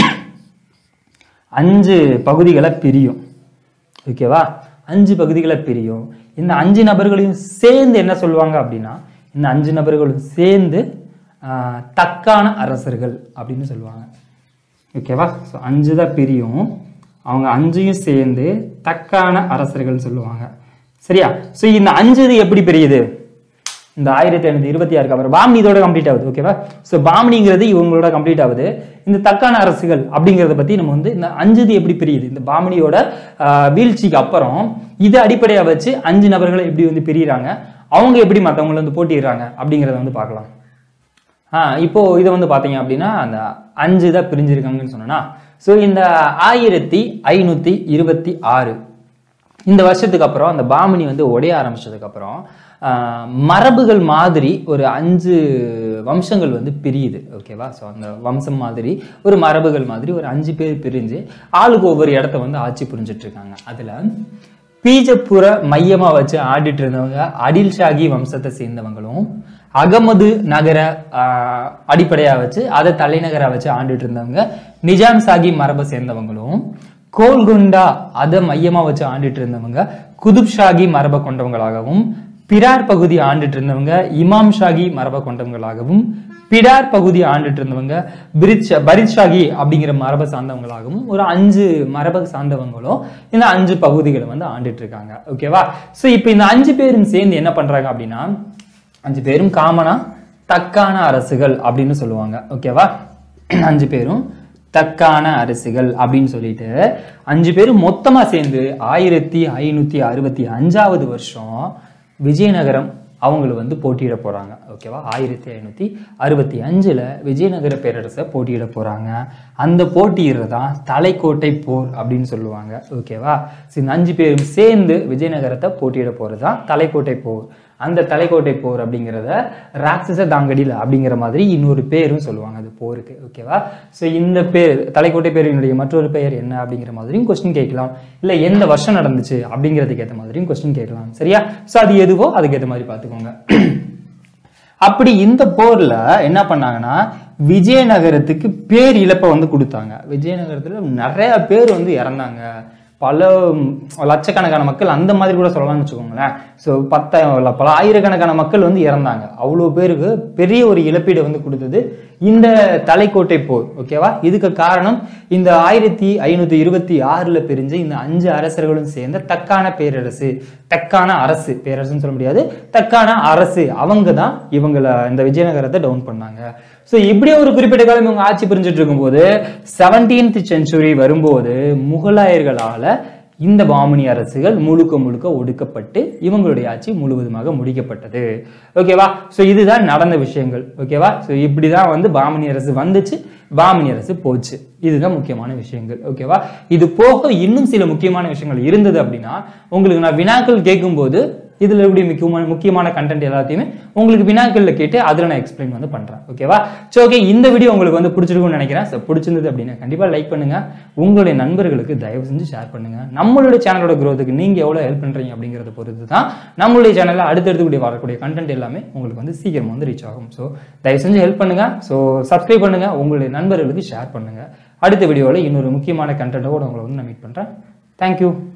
அஞ்சு பகுதிகளை பிரியும் ஓகேவா அஞ்சு பகுதிகளை பிரியும் இந்த அஞ்சு நபர்களையும் சேர்ந்து என்ன சொல்லுவாங்க அப்படின்னா இந்த அஞ்சு நபர்களும் சேர்ந்து ஆஹ், தக்கான அரசர்கள் அப்படின்னு சொல்லுவாங்க ஓகேவா ஸோ அஞ்சு தான் பிரியும் அவங்க அஞ்சையும் சேர்ந்து தக்கான அரசர்கள் சொல்லுவாங்க சரியா ஸோ இந்த அஞ்சு இது எப்படி பிரியுது இந்த ஆயிரத்தி ஐநூத்தி இருபத்தி ஆறுக்கு அப்புறம் பாமனி இதோட கம்ப்ளீட் ஆகுது ஓகேவா ஸோ பாமனிங்கிறது இவங்களோட கம்ப்ளீட் ஆகுது இந்த தக்கான அரசுகள் அப்படிங்கிறத பத்தி நம்ம வந்து இந்த அஞ்சுது எப்படி பிரியுது இந்த பாமனியோட ஆஹ், வீழ்ச்சிக்கு அப்புறம் இதை அடிப்படையாக வச்சு அஞ்சு நபர்களை எப்படி வந்து பிரியுறாங்க அவங்க எப்படி மற்றவங்களை வந்து போட்டிடுறாங்க அப்படிங்கிறத வந்து பார்க்கலாம் ஆ இப்போ இதை வந்து பார்த்தீங்க அப்படின்னா அந்த அஞ்சு தான் பிரிஞ்சிருக்காங்கன்னு சொன்னேன்னா ஸோ இந்த ஆயிரத்தி ஐநூற்றி இருபத்தி ஆறு இந்த வருஷத்துக்கு அப்புறம் அந்த பாமினி வந்து உடைய ஆரம்பிச்சதுக்கப்புறம் மரபுகள் மாதிரி ஒரு அஞ்சு வம்சங்கள் வந்து பிரியுது ஓகேவா ஸோ அந்த வம்சம் மாதிரி ஒரு மரபுகள் மாதிரி ஒரு அஞ்சு பேர் பிரிஞ்சு ஆளுக்கு ஒவ்வொரு இடத்த வந்து ஆட்சி புரிஞ்சிட்டு இருக்காங்க அதில் பீஜப்புர மையமா வச்சு ஆடிட்டு இருந்தவங்க அடில் ஷாகி வம்சத்தை சேர்ந்தவங்களும் அகமது நகர ஆஹ், அடிப்படையா வச்சு அதை தலைநகரா வச்சு ஆண்டுட்டு இருந்தவங்க நிஜாம் சாகி மரபை சேர்ந்தவங்களும் கோல்குண்டா அதை மையமா வச்சு ஆண்டுட்டு இருந்தவங்க குதுப் ஷாகி மரபை கொண்டவங்களாகவும் பிரார் பகுதி ஆண்டுட்டு இருந்தவங்க இமாம் ஷாகி மரபை கொண்டவங்களாகவும் பிடார் பகுதி ஆண்டுட்டு இருந்தவங்க பிரித் பரித் ஷாகி அப்படிங்கிற மரபை சார்ந்தவங்களாகவும் ஒரு அஞ்சு மரபை சார்ந்தவங்களும் இந்த அஞ்சு பகுதிகளை வந்து ஆண்டுட்டு இருக்காங்க ஓகேவா ஸோ இப்போ இந்த அஞ்சு பேரும் சேர்ந்து என்ன பண்றாங்க அப்படின்னா அஞ்சு பேரும் காமனா தக்கான அரசுகள் அப்படின்னு சொல்லுவாங்க ஓகேவா அஞ்சு பேரும் தக்கான அரசுகள் அப்படின்னு சொல்லிட்டு அஞ்சு பேரும் மொத்தமா சேர்ந்து ஆயிரத்தி ஐநூத்தி அறுபத்தி அஞ்சாவது வருஷம் விஜயநகரம் அவங்கள வந்து போட்டியிட போறாங்க ஓகேவா ஆயிரத்தி ஐநூத்தி அறுபத்தி அஞ்சுல விஜயநகர பேரரசை போட்டியிட போறாங்க அந்த போட்டியிடுறதான் தலைக்கோட்டை போர் அப்படின்னு சொல்லுவாங்க ஓகேவா So, இந்த அஞ்சு பேரும் சேர்ந்து விஜயநகரத்தை போட்டியிட போறதுதான் தலைக்கோட்டை போர் அந்த தலைக்கோட்டை போர் அப்படிங்கிறத ராட்சச தாங்கடியில் அப்படிங்கிற மாதிரி இன்னொரு பேரும் சொல்லுவாங்க அது போருக்கு ஓகேவா ஸோ இந்த பேர் தலைக்கோட்டை பேரினுடைய மற்றொரு பெயர் என்ன அப்படிங்கிற மாதிரியும் கொஸ்டின் கேட்கலாம் இல்லை எந்த வருஷம் நடந்துச்சு அப்படிங்கிறதுக்கு ஏற்ற மாதிரியும் கொஸ்டின் கேட்கலாம் சரியா ஸோ அது எதுவோ அதுக்கேற்ற மாதிரி பார்த்துக்கோங்க அப்படி இந்த போர்ல என்ன பண்ணாங்கன்னா விஜயநகரத்துக்கு பேர் இழப்பை வந்து கொடுத்தாங்க விஜயநகரத்துல நிறைய பேர் வந்து இறந்தாங்க பல ம், லட்சக்கணக்கான மக்கள் அந்த மாதிரி கூட சொல்லலாம்னு வச்சுக்கோங்களேன் ஸோ பத்தாயிரம் இல்ல, பல ஆயிரக்கணக்கான மக்கள் வந்து இறந்தாங்க அவ்வளோ பேருக்கு பெரிய ஒரு இழப்பீடு வந்து கொடுத்தது இந்த தலைக்கோட்டை போர் ஓகேவா இதுக்கு காரணம் இந்த ஆயிரத்தி ஐநூத்தி இருபத்தி ஆறுல பிரிஞ்ச இந்த அஞ்சு அரசர்களும் சேர்ந்த தக்கான பேரரசு தக்கான அரசு பேரரசுன்னு சொல்ல முடியாது தக்கான அரசு அவங்க தான் இவங்கள இந்த விஜயநகரத்தை டவுன் பண்ணாங்க ஸோ இப்படியே ஒரு குறிப்பிட்ட காலம் இவங்க ஆட்சி புரிஞ்சுட்டு இருக்கும்போது செவன்டீன்த் செஞ்சுரி வரும்போது முகலாயர்களால இந்த பாமணி அரசுகள் முழுக்க முழுக்க ஒடுக்கப்பட்டு இவங்களுடைய ஆட்சி முழுவதுமாக முடிக்கப்பட்டது ஓகேவா ஸோ இதுதான் நடந்த விஷயங்கள் ஓகேவா ஸோ இப்படி தான் வந்து பாமணி அரசு வந்துச்சு பாமணி அரசு போச்சு இதுதான் முக்கியமான விஷயங்கள் ஓகேவா இது போக இன்னும் சில முக்கியமான விஷயங்கள் இருந்தது அப்படின்னா உங்களுக்கு நான் வினாக்கள் கேட்கும்போது இதுல இருக்கக்கூடிய முக்கியமான முக்கியமான கண்டென்ட் எல்லாத்தையுமே உங்களுக்கு வினாக்கள்ல கேட்டு அதில் நான் எக்ஸ்பிளைன் வந்து பண்றேன் ஓகேவா ஸோ ஓகே இந்த வீடியோ உங்களுக்கு வந்து பிடிச்சிருக்கும்னு நினைக்கிறேன் ஸோ பிடிச்சிருந்தது அப்படின்னா கண்டிப்பா லைக் பண்ணுங்க உங்களுடைய நண்பர்களுக்கு தயவு செஞ்சு ஷேர் பண்ணுங்க நம்மளுடைய சேனலோட growth-க்கு நீங்க எவ்வளவு ஹெல்ப் பண்றீங்க அப்படிங்கறத பொறுத்து தான் நம்மளுடைய சேனல்ல அடுத்தடுத்து கூடிய வரக்கூடிய கண்டென்ட் எல்லாமே உங்களுக்கு வந்து சீக்கிரம் வந்து ரீச் ஆகும் ஸோ தயவு செஞ்சு ஹெல்ப் பண்ணுங்க ஸோ சப்ஸ்கிரைப் பண்ணுங்க உங்களுடைய நண்பர்களுக்கு ஷேர் பண்ணுங்க அடுத்த வீடியோவில் இன்னொரு முக்கியமான கண்டென்ட்டோட உங்களை வந்து நான் மீட் பண்றேன் தேங்க்யூ